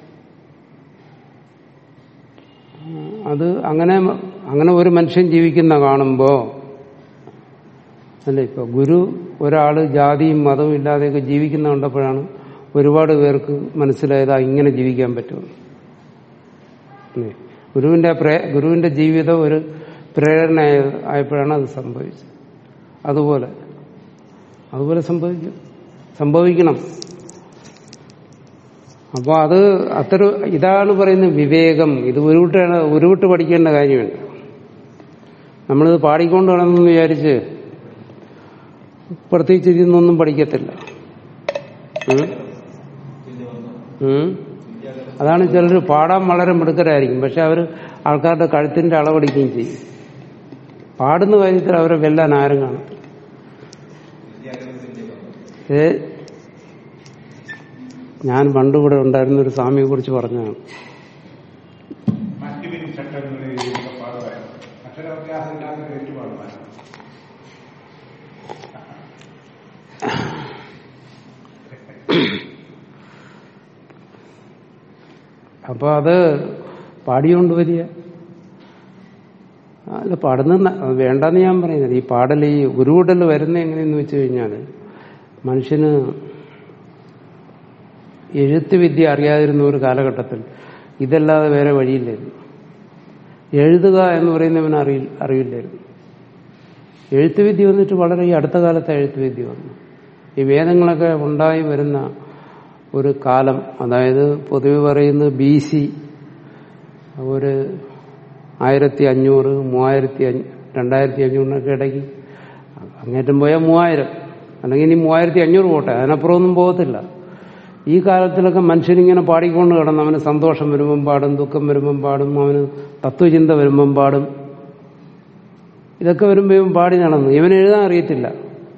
അത് അങ്ങനെ അങ്ങനെ ഒരു മനുഷ്യൻ ജീവിക്കുന്ന കാണുമ്പോൾ അല്ല ഇപ്പൊ ഗുരു ഒരാള് ജാതിയും മതവും ഇല്ലാതെയൊക്കെ ജീവിക്കുന്ന കണ്ടപ്പോഴാണ് ഒരുപാട് പേർക്ക് മനസ്സിലായത് ആ ഇങ്ങനെ ജീവിക്കാൻ പറ്റുമെന്ന് അല്ലേ? ഗുരുവിന്റെ പ്രേ- ഗുരുവിന്റെ ജീവിതം ഒരു പ്രേരണ ആയപ്പോഴാണ് അത് സംഭവിച്ചത് അതുപോലെ അതുപോലെ സംഭവിക്കും സംഭവിക്കണം അപ്പൊ അത് അത്ര ഇതാണ് പറയുന്നത് വിവേകം ഇത് ഉരുവിട്ടാണ് ഉരുവിട്ട് പഠിക്കേണ്ട കാര്യമുണ്ട് നമ്മളിത് പാടിക്കൊണ്ട് വേണമെന്ന് വിചാരിച്ച് പ്രത്യേകിച്ച് ഇതിന്നൊന്നും പഠിക്കത്തില്ല ഉം? ഉം? അതാണ് ചിലർ പാടാൻ വളരെ മിടുക്കരായിരിക്കും പക്ഷെ അവർ ആൾക്കാരുടെ കഴുത്തിന്റെ അളവടിക്കുകയും ചെയ്യും പാടുന്ന കാര്യത്തിൽ അവരെ വെല്ലാൻ ആരും കാണും ഏ ഞാൻ പണ്ട് ഇവിടെ ഉണ്ടായിരുന്ന ഒരു സ്വാമിയെ കുറിച്ച് പറഞ്ഞതാണ് മറ്റ് പിൻ ചട്ടങ്ങളിൽ പാടുവാൻ അക്ഷരാഭ്യാസമില്ലാത്ത ഏറ്റുപാടുവാൻ അപ്പൊ അത് പാടിയോണ്ട് വരിക അല്ല പാടുന്ന വേണ്ടെന്ന് ഞാൻ പറയുന്നത് ഈ പാടൽ ഈ ഉരുവിടൽ വരുന്ന എങ്ങനെയെന്ന് വെച്ച് കഴിഞ്ഞാൽ മനുഷ്യന് എഴുത്ത് വിദ്യ അറിയാതിരുന്ന ഒരു കാലഘട്ടത്തിൽ ഇതല്ലാതെ വേറെ വഴിയില്ലായിരുന്നു എഴുതുക എന്ന് പറയുന്നവന് അറിയി അറിയില്ലായിരുന്നു എഴുത്ത് വിദ്യ വന്നിട്ട് വളരെ ഈ അടുത്ത കാലത്തെ എഴുത്ത് വിദ്യ വന്നു ഈ വേദങ്ങളൊക്കെ ഉണ്ടായി വരുന്ന ഒരു കാലം അതായത് പൊതുവെ പറയുന്നത് ബി സി ഒരു ആയിരത്തി അഞ്ഞൂറ് മൂവായിരത്തി അഞ്ഞൂ രണ്ടായിരത്തി അഞ്ഞൂറിനൊക്കെ ഇടയ്ക്ക് അങ്ങേറ്റം പോയാൽ മൂവായിരം അല്ലെങ്കിൽ ഇനി മൂവായിരത്തി അഞ്ഞൂറ് പോട്ടെ അതിനപ്പുറമൊന്നും പോകത്തില്ല ഈ കാലത്തിലൊക്കെ മനുഷ്യനിങ്ങനെ പാടിക്കൊണ്ട് കിടന്ന് അവന് സന്തോഷം വരുമ്പം പാടും ദുഃഖം വരുമ്പം പാടും അവന് തത്വചിന്ത വരുമ്പം പാടും ഇതൊക്കെ വരുമ്പോ ഇവൻ പാടി നടന്നു ഇവൻ എഴുതാൻ അറിയത്തില്ല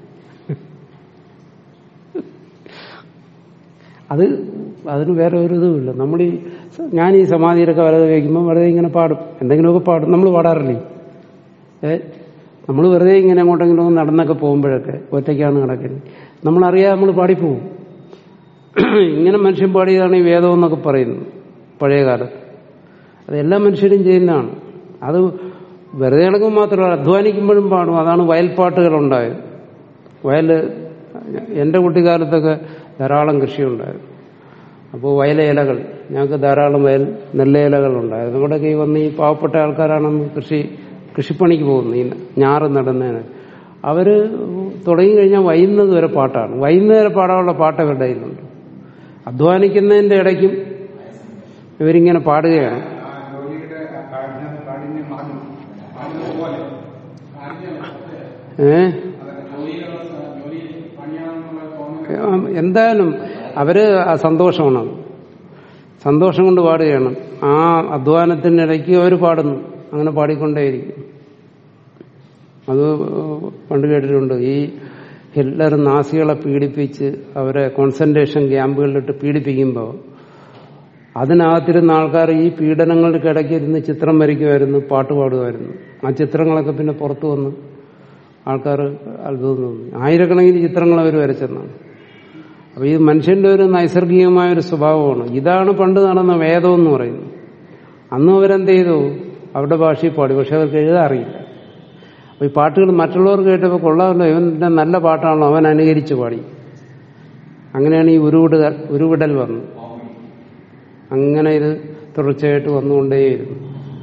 അത് അതിന് വേറെ ഒരു ഇതുമില്ല നമ്മൾ ഈ ഞാൻ ഈ സമാധിയിലൊക്കെ വലത് വയ്ക്കുമ്പോൾ വെറുതെ ഇങ്ങനെ പാടും എന്തെങ്കിലുമൊക്കെ പാടും നമ്മൾ പാടാറില്ലേ ഏ നമ്മൾ വെറുതെ ഇങ്ങനെ അങ്ങോട്ടെങ്കിലും ഒന്ന് നടന്നൊക്കെ പോകുമ്പോഴൊക്കെ ഒറ്റയ്ക്കാണ് നടക്കുന്നത് നമ്മളറിയാതെ നമ്മൾ പാടിപ്പോവും ഇങ്ങനെ മനുഷ്യൻ പാടിയതാണ് ഈ വേദം എന്നൊക്കെ പറയുന്നത് പഴയ കാലത്ത് അത് എല്ലാ മനുഷ്യരും ചെയ്യുന്നതാണ് അത് വെറുതെ നടക്കുമ്പോൾ മാത്രമല്ല അധ്വാനിക്കുമ്പോഴും പാടും അതാണ് വയൽപ്പാട്ടുകളുണ്ടായത് വയൽ എൻ്റെ കുട്ടിക്കാലത്തൊക്കെ ധാരാളം കൃഷിയുണ്ടായിരുന്നു അപ്പോൾ വയലേലകൾ ഞങ്ങൾക്ക് ധാരാളം വയൽ നെല്ലേലകൾ ഉണ്ടായിരുന്നു നമ്മുടെയൊക്കെ ഈ വന്ന് ഈ പാവപ്പെട്ട ആൾക്കാരാണെന്ന് കൃഷി കൃഷിപ്പണിക്ക് പോകുന്നത് ഈ ഞാറ് നടുന്നതിന് അവർ തുടങ്ങി കഴിഞ്ഞാൽ വൈകുന്നത് വരെ പാട്ടാണ് വൈകുന്നേരം വരെ പാടാനുള്ള പാട്ട് അവരുടെ കയ്യിലുണ്ട് അധ്വാനിക്കുന്നതിൻ്റെ ഇടയ്ക്കും ഇവരിങ്ങനെ പാടുകയാണ് ആ ജോലിയുടെ ആ കാഠിന്യം കാഠിന്യം മാറും അതുപോലെ കാഠിന്യം ഏ അതൊക്കെ ജോലിയിലുള്ള ജോലി പണിയാണെന്നുള്ള തോന്നൽ എന്തായാലും അവര് ആ സന്തോഷമാണ് സന്തോഷം കൊണ്ട് പാടുകയാണ് ആ അധ്വാനത്തിനിടയ്ക്ക് അവർ പാടുന്നു അങ്ങനെ പാടിക്കൊണ്ടേയിരിക്കും അത് പണ്ട് കേട്ടിട്ടുണ്ട് ഈ ഹിറ്റ്ലർ നാസികളെ പീഡിപ്പിച്ച് അവരെ കോൺസെൻട്രേഷൻ ക്യാമ്പുകളിലിട്ട് പീഡിപ്പിക്കുമ്പോൾ അതിനകത്തിരുന്ന ആൾക്കാർ ഈ പീഡനങ്ങൾക്കിടയ്ക്ക് ഇരുന്ന് ചിത്രം വരയ്ക്കുമായിരുന്നു പാട്ട് പാടുമായിരുന്നു ആ ചിത്രങ്ങളൊക്കെ പിന്നെ പുറത്തു വന്ന് ആൾക്കാർ അത്ഭുതം തോന്നി ആയിരക്കണക്കിന് ചിത്രങ്ങൾ അവർ വരച്ചെന്നാണ് അപ്പൊ ഇത് മനുഷ്യന്റെ ഒരു നൈസർഗികമായ ഒരു സ്വഭാവമാണ് ഇതാണ് പണ്ട് നടന്ന വേദം എന്ന് പറയുന്നത് അന്നും അവരെന്ത് ചെയ്തു അവരുടെ ഭാഷയിൽ പാടി പക്ഷെ അവർക്ക് എഴുതാൻ അറിയില്ല അപ്പൊ ഈ പാട്ടുകൾ മറ്റുള്ളവർ കേട്ടപ്പോൾ കൊള്ളാമല്ലോ ഇവന്റെ നല്ല പാട്ടാണല്ലോ അവൻ അനുകരിച്ച് പാടി അങ്ങനെയാണ് ഈ ഉരുവിടൽ ഉരുവിടൽ വന്നത് അങ്ങനെ ഇത് തുടർച്ചയായിട്ട് വന്നുകൊണ്ടേയിരുന്നു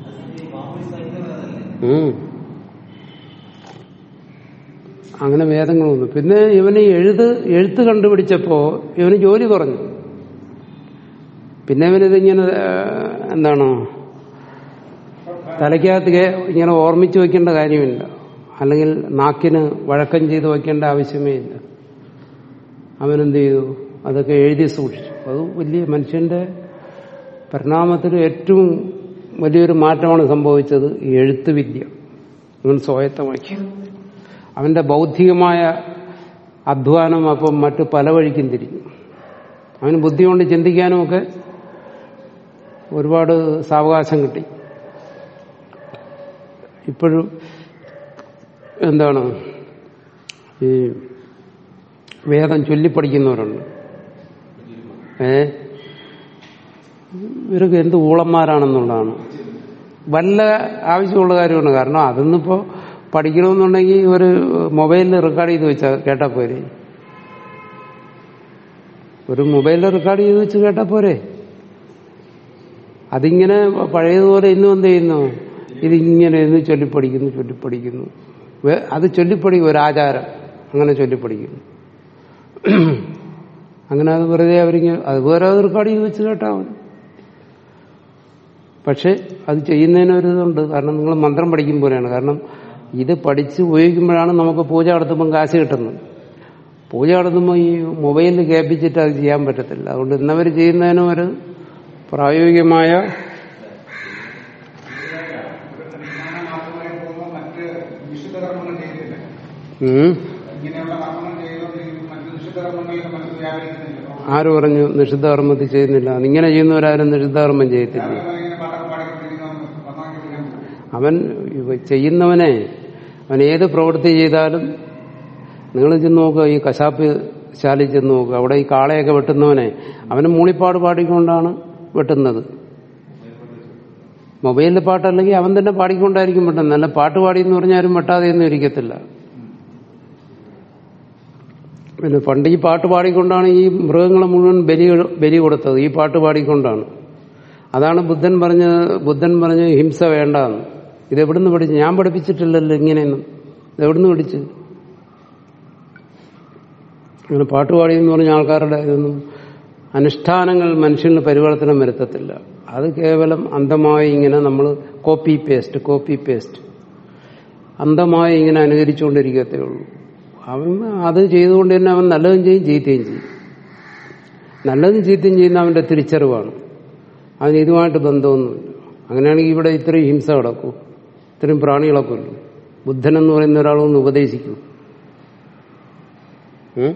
ഉം. അങ്ങനെ വേദങ്ങൾ വന്നു പിന്നെ ഇവന് എഴുത് എഴുത്ത് കണ്ടുപിടിച്ചപ്പോ ഇവന് ജോലി കുറഞ്ഞു പിന്നെ ഇവനിതിങ്ങനെ ആ, എന്താണ് തലയ്ക്കകത്ത് കേ- ഇങ്ങനെ ഓർമ്മിച്ചു വെക്കേണ്ട കാര്യമില്ല അല്ലെങ്കിൽ നാക്കിന് വഴക്കം ചെയ്ത് വെക്കേണ്ട ആവശ്യമേ ഇല്ല അവനെന്ത് ചെയ്തു അതൊക്കെ എഴുതി സൂക്ഷിച്ചു അത് വലിയ മനുഷ്യന്റെ പരിണാമത്തിൽ ഏറ്റവും വലിയൊരു മാറ്റമാണ് സംഭവിച്ചത് ഈ എഴുത്ത് വിദ്യ അവൻ സ്വായത്തമാക്കി അവന്റെ ബൗദ്ധികമായ അധ്വാനം അപ്പം മറ്റു പല വഴിക്കും തിരിഞ്ഞു അവന് ബുദ്ധി കൊണ്ട് ചിന്തിക്കാനും ഒക്കെ ഒരുപാട് സാവകാശം കിട്ടി ഇപ്പോഴും എന്താണ് ഈ വേദം ചൊല്ലിപ്പടിക്കുന്നവരുണ്ട് ഏ ഇവരൊക്കെ എന്ത് ഊളന്മാരാണെന്നുള്ളതാണ് വല്ല ആവശ്യമുള്ള കാര്യമാണ് കാരണം അതൊന്നിപ്പോ പഠിക്കണമെന്നുണ്ടെങ്കിൽ ഒരു മൊബൈലിൽ റെക്കോർഡ് ചെയ്ത് വെച്ചാൽ കേട്ടാ പോരെ ഒരു മൊബൈലിൽ റെക്കോർഡ് ചെയ്ത് വെച്ച് കേട്ടാ പോരെ അതിങ്ങനെ പഴയതുപോലെ ഇന്നും എന്ത് ചെയ്യുന്നു ഇതിങ്ങനെ ഇന്ന് ചൊല്ലിപ്പടിക്കുന്നു ചൊല്ലിപ്പടിക്കുന്നു വേ- അത് ചൊല്ലിപ്പടി ഒരു ആചാരം അങ്ങനെ ചൊല്ലിപ്പടിക്കുന്നു അങ്ങനെ അത് വെറുതെ അവരിങ്ങനെ അത് വേറെ അത് റെക്കോർഡ് ചെയ്ത് വെച്ച് കേട്ടാ മതി പക്ഷെ അത് ചെയ്യുന്നതിന് ഒരു ഇതുണ്ട് കാരണം നിങ്ങൾ മന്ത്രം പഠിക്കും പോലെയാണ് കാരണം ഇത് പഠിച്ച് ഉപയോഗിക്കുമ്പോഴാണ് നമുക്ക് പൂജ നടത്തുമ്പം കാശ് കിട്ടുന്നത് പൂജ നടത്തുമ്പോൾ ഈ മൊബൈലിൽ കേൾപ്പിച്ചിട്ട് അത് ചെയ്യാൻ പറ്റത്തില്ല അതുകൊണ്ട് ഇന്നവർ ചെയ്യുന്നതിനും ഒരു പ്രായോഗികമായ ജ്ഞാനമാർഗമായി പോകുമ്പോൾ മറ്റ് നിഷിദ്ധ കർമ്മങ്ങൾ ചെയ്യുന്നില്ല ഉം, ഇങ്ങനെയുള്ള കർമ്മങ്ങൾ ചെയ്തുകൊണ്ടിരിക്കും മറ്റ് നിഷിദ്ധ കർമ്മങ്ങളിലേക്ക് മനസ്സ് വ്യാപരിക്കുന്നില്ല ആര് പറഞ്ഞു നിഷിദ്ധകർമ്മത്തിൽ ചെയ്യുന്നില്ല ഇങ്ങനെ ചെയ്യുന്നവരാരും നിഷിദ്ധകർമ്മം ചെയ്യത്തില്ല രാവിലെ ഇങ്ങനെ പാട്ടൊക്കെ പാടിക്കൊണ്ടിരിക്കുന്നവൻ വന്നാക്കി വിളിക്കാൻ പോകും അവൻ ഇവ ചെയ്യുന്നവനെ അവൻ ഏത് പ്രവൃത്തി ചെയ്താലും നിങ്ങൾ ചെന്ന് നോക്കുക ഈ കശാപ്പ് ശാലയിൽ ചെന്ന് നോക്കുക അവിടെ ഈ കാളയൊക്കെ വെട്ടുന്നവനെ അവന് മൂളിപ്പാട് പാടിക്കൊണ്ടാണ് വെട്ടുന്നത് മൊബൈലിൽ പാട്ടല്ലെങ്കിൽ അവൻ തന്നെ പാടിക്കൊണ്ടായിരിക്കും വെട്ടുന്നത് അല്ല പാട്ട് പാടി എന്ന് പറഞ്ഞാൽ ആരും വെട്ടാതെയൊന്നും ഇരിക്കത്തില്ല പിന്നെ പണ്ട് ഈ പാട്ട് പാടിക്കൊണ്ടാണ് ഈ മൃഗങ്ങളെ മുഴുവൻ ബലി ബലി കൊടുത്തത് ഈ പാട്ട് പാടിക്കൊണ്ടാണ് അതാണ് ബുദ്ധൻ പറഞ്ഞ ബുദ്ധൻ പറഞ്ഞ് ഹിംസ വേണ്ടെന്ന് ഇത് എവിടുന്ന് പഠിച്ചു ഞാൻ പഠിപ്പിച്ചിട്ടില്ലല്ലോ ഇങ്ങനെയൊന്നും ഇത് എവിടുന്ന് പഠിച്ചു അങ്ങനെ പാട്ടുപാടി എന്ന് പറഞ്ഞ ആൾക്കാരുടെ ഇതൊന്നും അനുഷ്ഠാനങ്ങൾ മനുഷ്യന് പരിവർത്തനം വരുത്തത്തില്ല അത് കേവലം അന്ധമായി ഇങ്ങനെ നമ്മൾ കോപ്പി പേസ്റ്റ് കോപ്പി പേസ്റ്റ് അന്ധമായി ഇങ്ങനെ അനുകരിച്ചുകൊണ്ടിരിക്കത്തേ ഉള്ളൂ അവൻ അത് ചെയ്തുകൊണ്ട് തന്നെ അവൻ നല്ലതും ചെയ്യും ചീത്തയും ചെയ്യും നല്ലതും ചീത്തയും ചെയ്യുന്ന അവന്റെ തിരിച്ചറിവാണ് അതിന് ഇതുമായിട്ട് ബന്ധമൊന്നുമില്ല അങ്ങനെയാണെങ്കിൽ ഇവിടെ ഇത്രയും ഹിംസ കിടക്കൂ ഇത്രയും പ്രാണികളൊക്കെ ഉള്ളൂ ബുദ്ധൻ എന്ന് പറയുന്ന ഒരാളൊന്ന് ഉപദേശിക്കൂ ഉം?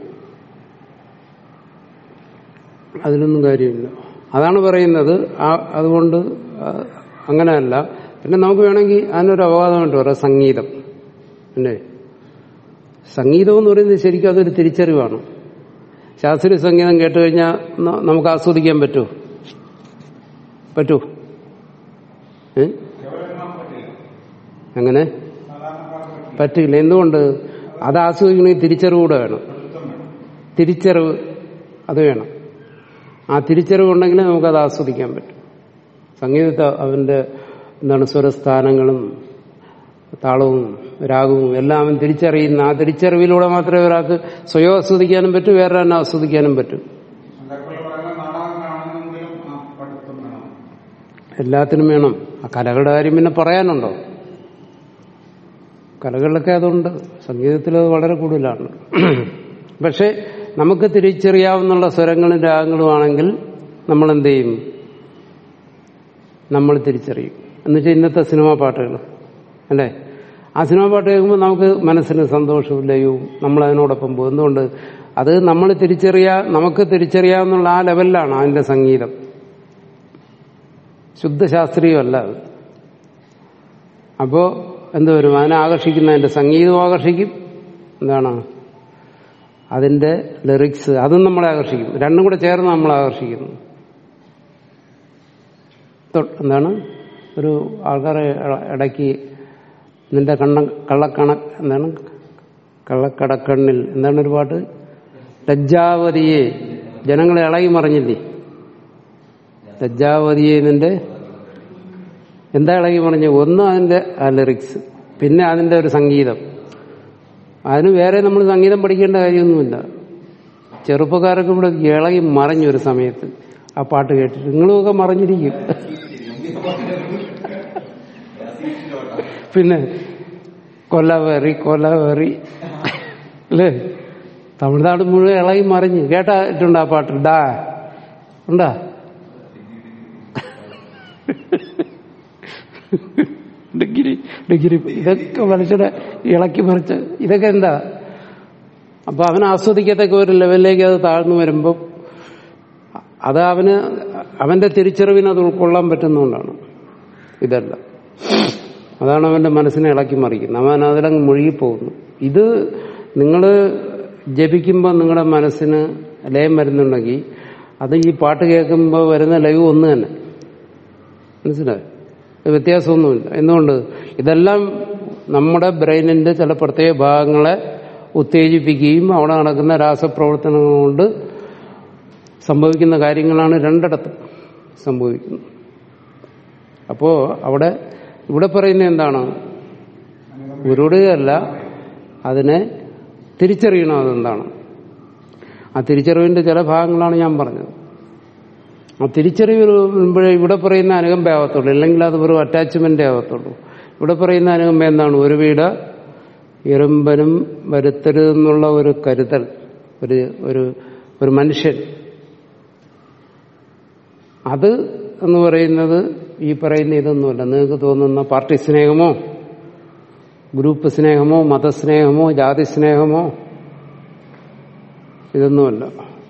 അതിലൊന്നും കാര്യമില്ല അതാണ് പറയുന്നത് ആ- അതുകൊണ്ട് ആ, അങ്ങനെയല്ല പിന്നെ നമുക്ക് വേണമെങ്കിൽ അതിനൊരു അപവാദമായിട്ട് പറയാം സംഗീതം അല്ലേ സംഗീതം എന്ന് പറയുന്നത് ശരിക്കും അതൊരു തിരിച്ചറിവാണ് ശാസ്ത്രീയ സംഗീതം കേട്ട് കഴിഞ്ഞാൽ ന- നമുക്ക് ആസ്വദിക്കാൻ പറ്റുമോ പറ്റൂ ഏ അങ്ങനെ പറ്റില്ല എന്തുകൊണ്ട് അത് ആസ്വദിക്കണമെങ്കിൽ തിരിച്ചറിവ് കൂടെ വേണം തിരിച്ചറിവ് അത് വേണം ആ തിരിച്ചറിവ് ഉണ്ടെങ്കിൽ നമുക്കത് ആസ്വദിക്കാൻ പറ്റും സംഗീതത്തെ അവന്റെ എന്താണ് സ്വരസ്ഥാനങ്ങളും താളവും രാഗവും എല്ലാം അവൻ തിരിച്ചറിയുന്ന ആ തിരിച്ചറിവിലൂടെ മാത്രമേ ഒരാൾക്ക് സ്വയം ആസ്വദിക്കാനും പറ്റൂ വേറെ തന്നെ ആസ്വദിക്കാനും പറ്റൂ സന്ദർഭത്തിൽ പറയുന്ന നാടകം കാണുന്നെങ്കിലും ആ പഠിത്തം വേണം എല്ലാത്തിനും വേണം ആ കലകളുടെ കാര്യം പിന്നെ പറയാനുണ്ടോ കലകളിലൊക്കെ അതുണ്ട് സംഗീതത്തിൽ അത് വളരെ കൂടുതലാണ് പക്ഷെ നമുക്ക് തിരിച്ചറിയാവുന്നുള്ള സ്വരങ്ങളും രാഗങ്ങളും ആണെങ്കിൽ നമ്മൾ എന്ത് ചെയ്യും നമ്മൾ തിരിച്ചറിയും എന്നുവെച്ചാൽ ഇന്നത്തെ സിനിമാ പാട്ടുകൾ അല്ലേ ആ സിനിമാ പാട്ട് കേൾക്കുമ്പോൾ നമുക്ക് മനസ്സിന് സന്തോഷവും ലയവും നമ്മൾ അതിനോടൊപ്പം പോകും എന്തുകൊണ്ട് അത് നമ്മൾ തിരിച്ചറിയാ നമുക്ക് തിരിച്ചറിയാവുന്നുള്ള ആ ലെവലിലാണ് അതിന്റെ സംഗീതം ശുദ്ധശാസ്ത്രീയമല്ല അത് അപ്പോ എന്ത് വരും അതിനെ ആകർഷിക്കുന്ന അതിന്റെ സംഗീതവും ആകർഷിക്കും എന്താണ് അതിന്റെ ലിറിക്സ് അതും നമ്മളെ ആകർഷിക്കും രണ്ടും കൂടെ ചേർന്ന് നമ്മളെ ആകർഷിക്കുന്നു തൊ- എന്താണ് ഒരു ആൾക്കാരെ ഇട- ഇടയ്ക്ക് നിന്റെ കണ്ണ കള്ളക്കണ എന്താണ് കള്ളക്കടക്കണ്ണിൽ എന്താണ് ഒരു പാട്ട് ലജ്ജാവതിയെ ജനങ്ങളെ ഇളകി മറിഞ്ഞില്ലേ ലജ്ജാവതിയെ നിന്റെ എന്താ ഇളകി മറിഞ്ഞ് ഒന്ന് അതിന്റെ ആ ലിറിക്സ് പിന്നെ അതിന്റെ ഒരു സംഗീതം അതിന് വേറെ നമ്മൾ സംഗീതം പഠിക്കേണ്ട കാര്യമൊന്നുമില്ല ചെറുപ്പക്കാരൊക്കെ ഇവിടെ ഇളകി മറിഞ്ഞൊരു സമയത്ത് ആ പാട്ട് കേട്ടിട്ട് നിങ്ങളുമൊക്കെ മറിഞ്ഞിരിക്കും പിന്നെ കൊല്ലവേറി കൊല്ലവേറി അല്ലേ തമിഴ്നാട് മുഴുവൻ ഇളകി മറിഞ്ഞ് കേട്ടിട്ടുണ്ട് ആ പാട്ട് ഡാ ഉണ്ടാ ഡിഗ്രി ഡിഗ്രി ഇതൊക്കെ മനുഷ്യരെ ഇളക്കി മറിച്ച് ഇതൊക്കെ എന്താ അപ്പൊ അവൻ ആസ്വദിക്കത്തക്ക ഒരു ലെവലിലേക്ക് അത് താഴ്ന്നു വരുമ്പോൾ അത് അവന് അവന്റെ തിരിച്ചറിവിന് അത് ഉൾക്കൊള്ളാൻ പറ്റുന്നതുകൊണ്ടാണ് ഇതല്ല അതാണ് അവന്റെ മനസ്സിനെ ഇളക്കി മറിക്കുന്നത് അവൻ അതിലങ്ങ് മുഴുകിപ്പോകുന്നു ഇത് നിങ്ങൾ ജപിക്കുമ്പോൾ നിങ്ങളുടെ മനസ്സിന് ലയം വരുന്നുണ്ടെങ്കിൽ അത് ഈ പാട്ട് കേൾക്കുമ്പോൾ വരുന്ന ലൈവ് ഒന്ന് തന്നെ മനസ്സിലായോ ഇത് വ്യത്യാസമൊന്നുമില്ല എന്തുകൊണ്ട് ഇതെല്ലാം നമ്മുടെ ബ്രെയിനിന്റെ ചില പ്രത്യേക ഭാഗങ്ങളെ ഉത്തേജിപ്പിക്കുകയും അവിടെ നടക്കുന്ന രാസപ്രവർത്തനങ്ങൾ കൊണ്ട് സംഭവിക്കുന്ന കാര്യങ്ങളാണ് രണ്ടിടത്തും സംഭവിക്കുന്നത് അപ്പോ അവിടെ ഇവിടെ പറയുന്നത് എന്താണ് ഉരുടുകയല്ല അതിനെ തിരിച്ചറിയണം അതെന്താണ് ആ തിരിച്ചറിവിന്റെ ചില ഭാഗങ്ങളാണ് ഞാൻ പറഞ്ഞത് ആ തിരിച്ചറിവ് വരുമ്പോഴേ ഇവിടെ പറയുന്ന അനുകമ്പ ആവത്തുള്ളൂ അല്ലെങ്കിൽ അത് വെറും അറ്റാച്ച്മെന്റ് ആവത്തുള്ളൂ ഇവിടെ പറയുന്ന അനുകമ്പ എന്താണ് ഒരു വീട് ഇറുമ്പനും വരുത്തരുതെന്നുള്ള ഒരു കരുതൽ ഒരു ഒരു ഒരു മനുഷ്യൻ അത് എന്ന് പറയുന്നത് ഈ പറയുന്ന ഇതൊന്നുമല്ല നിങ്ങൾക്ക് തോന്നുന്ന പാർട്ടി സ്നേഹമോ ഗ്രൂപ്പ് സ്നേഹമോ മതസ്നേഹമോ ജാതി സ്നേഹമോ ഇതൊന്നുമല്ല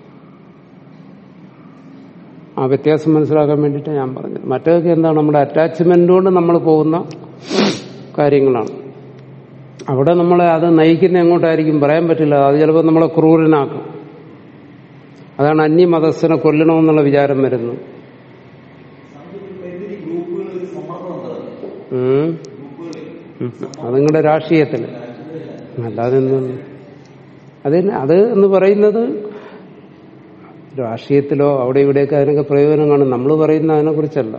ആ വ്യത്യാസം മനസ്സിലാക്കാൻ വേണ്ടിയിട്ട് ഞാൻ പറഞ്ഞത് മറ്റേതൊക്കെ എന്താണ് നമ്മുടെ അറ്റാച്ച്മെന്റ് കൊണ്ട് നമ്മൾ പോകുന്ന കാര്യങ്ങളാണ് അവിടെ നമ്മളെ അത് നയിക്കുന്ന എങ്ങോട്ടായിരിക്കും പറയാൻ പറ്റില്ല അത് ചിലപ്പോൾ നമ്മളെ ക്രൂരനാക്കും അതാണ് അന്യമതസ്ഥനെ കൊല്ലണമെന്നുള്ള വിചാരം വരുന്നത് എന്തിന് ഗ്രൂപ്പുകളിൽ ഒരു സമ്മർദ്ദം ഉണ്ടാകും ഉം. ഉം. അത് നിങ്ങളുടെ രാഷ്ട്രീയത്തിൽ അല്ലാതെ എന്തും അത് തന്നെ- അത് എന്ന് പറയുന്നത് രാഷ്ട്രീയത്തിലോ അവിടെ ഇവിടെയൊക്കെ അതിനൊക്കെ പ്രയോജനം കാണും നമ്മൾ പറയുന്ന അതിനെക്കുറിച്ചല്ല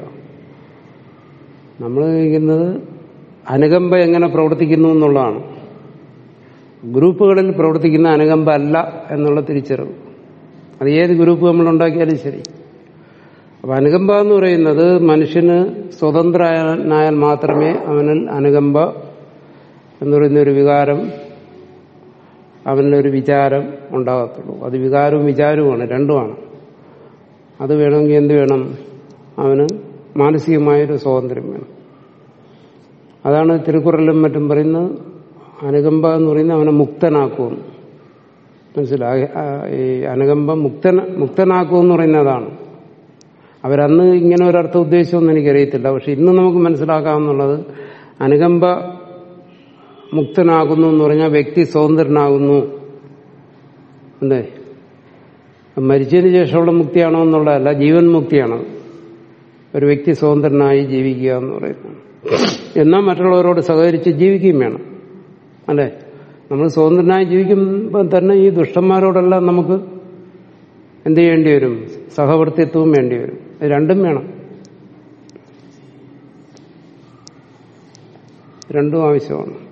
നമ്മൾ ചെയ്യുന്നത് അനുകമ്പ എങ്ങനെ പ്രവർത്തിക്കുന്നു എന്നുള്ളതാണ് ഗ്രൂപ്പുകളിൽ പ്രവർത്തിക്കുന്ന അനുകമ്പ അല്ല എന്നുള്ള തിരിച്ചറിവ് അത് ഏത് ഗ്രൂപ്പ് നമ്മൾ ഉണ്ടാക്കിയാലും ശരി അപ്പൊ അനുകമ്പ എന്ന് പറയുന്നത് മനുഷ്യന് സ്വതന്ത്രനായാൽ മാത്രമേ അവനിൽ അനുകമ്പ എന്ന് പറയുന്ന ഒരു വികാരം അവനിലൊരു വിചാരം ഉണ്ടാകത്തുള്ളൂ അത് വികാരവും വിചാരവുമാണ് രണ്ടുമാണ് അത് വേണമെങ്കിൽ എന്ത് വേണം അവന് മാനസികമായൊരു സ്വാതന്ത്ര്യം വേണം അതാണ് തിരുക്കുറലും മറ്റും പറയുന്നത് അനുകമ്പ എന്ന് പറയുന്നത് അവനെ മുക്തനാക്കുമെന്ന് മനസ്സിലായി ഈ അനുകമ്പ മുക്തന മുക്തനാക്കുമെന്ന് പറയുന്നത് അതാണ് അവരന്ന് ഇങ്ങനെ ഒരർത്ഥം ഉദ്ദേശിച്ചൊന്നും എനിക്കറിയത്തില്ല പക്ഷെ ഇന്ന് നമുക്ക് മനസ്സിലാക്കാമെന്നുള്ളത് അനുകമ്പ മുക്തനാകുന്നു എന്ന് പറഞ്ഞാൽ വ്യക്തി സ്വതന്ത്രനാകുന്നു അല്ലേ മരിച്ചതിന് ശേഷമുള്ള മുക്തിയാണോ എന്നുള്ളതല്ല ജീവൻ മുക്തിയാണ് ഒരു വ്യക്തി സ്വതന്ത്രനായി ജീവിക്കുക എന്ന് പറയുന്നത് എന്നാൽ മറ്റുള്ളവരോട് സഹകരിച്ച് ജീവിക്കുകയും വേണം അല്ലേ നമ്മൾ സ്വതന്ത്രനായി ജീവിക്കുമ്പോൾ തന്നെ ഈ ദുഷ്ടന്മാരോടെല്ലാം നമുക്ക് എന്ത് ചെയ്യേണ്ടി വരും സഹവർത്തിത്വവും വേണ്ടി വരും ഇത് രണ്ടും വേണം രണ്ടും ആവശ്യമാണ്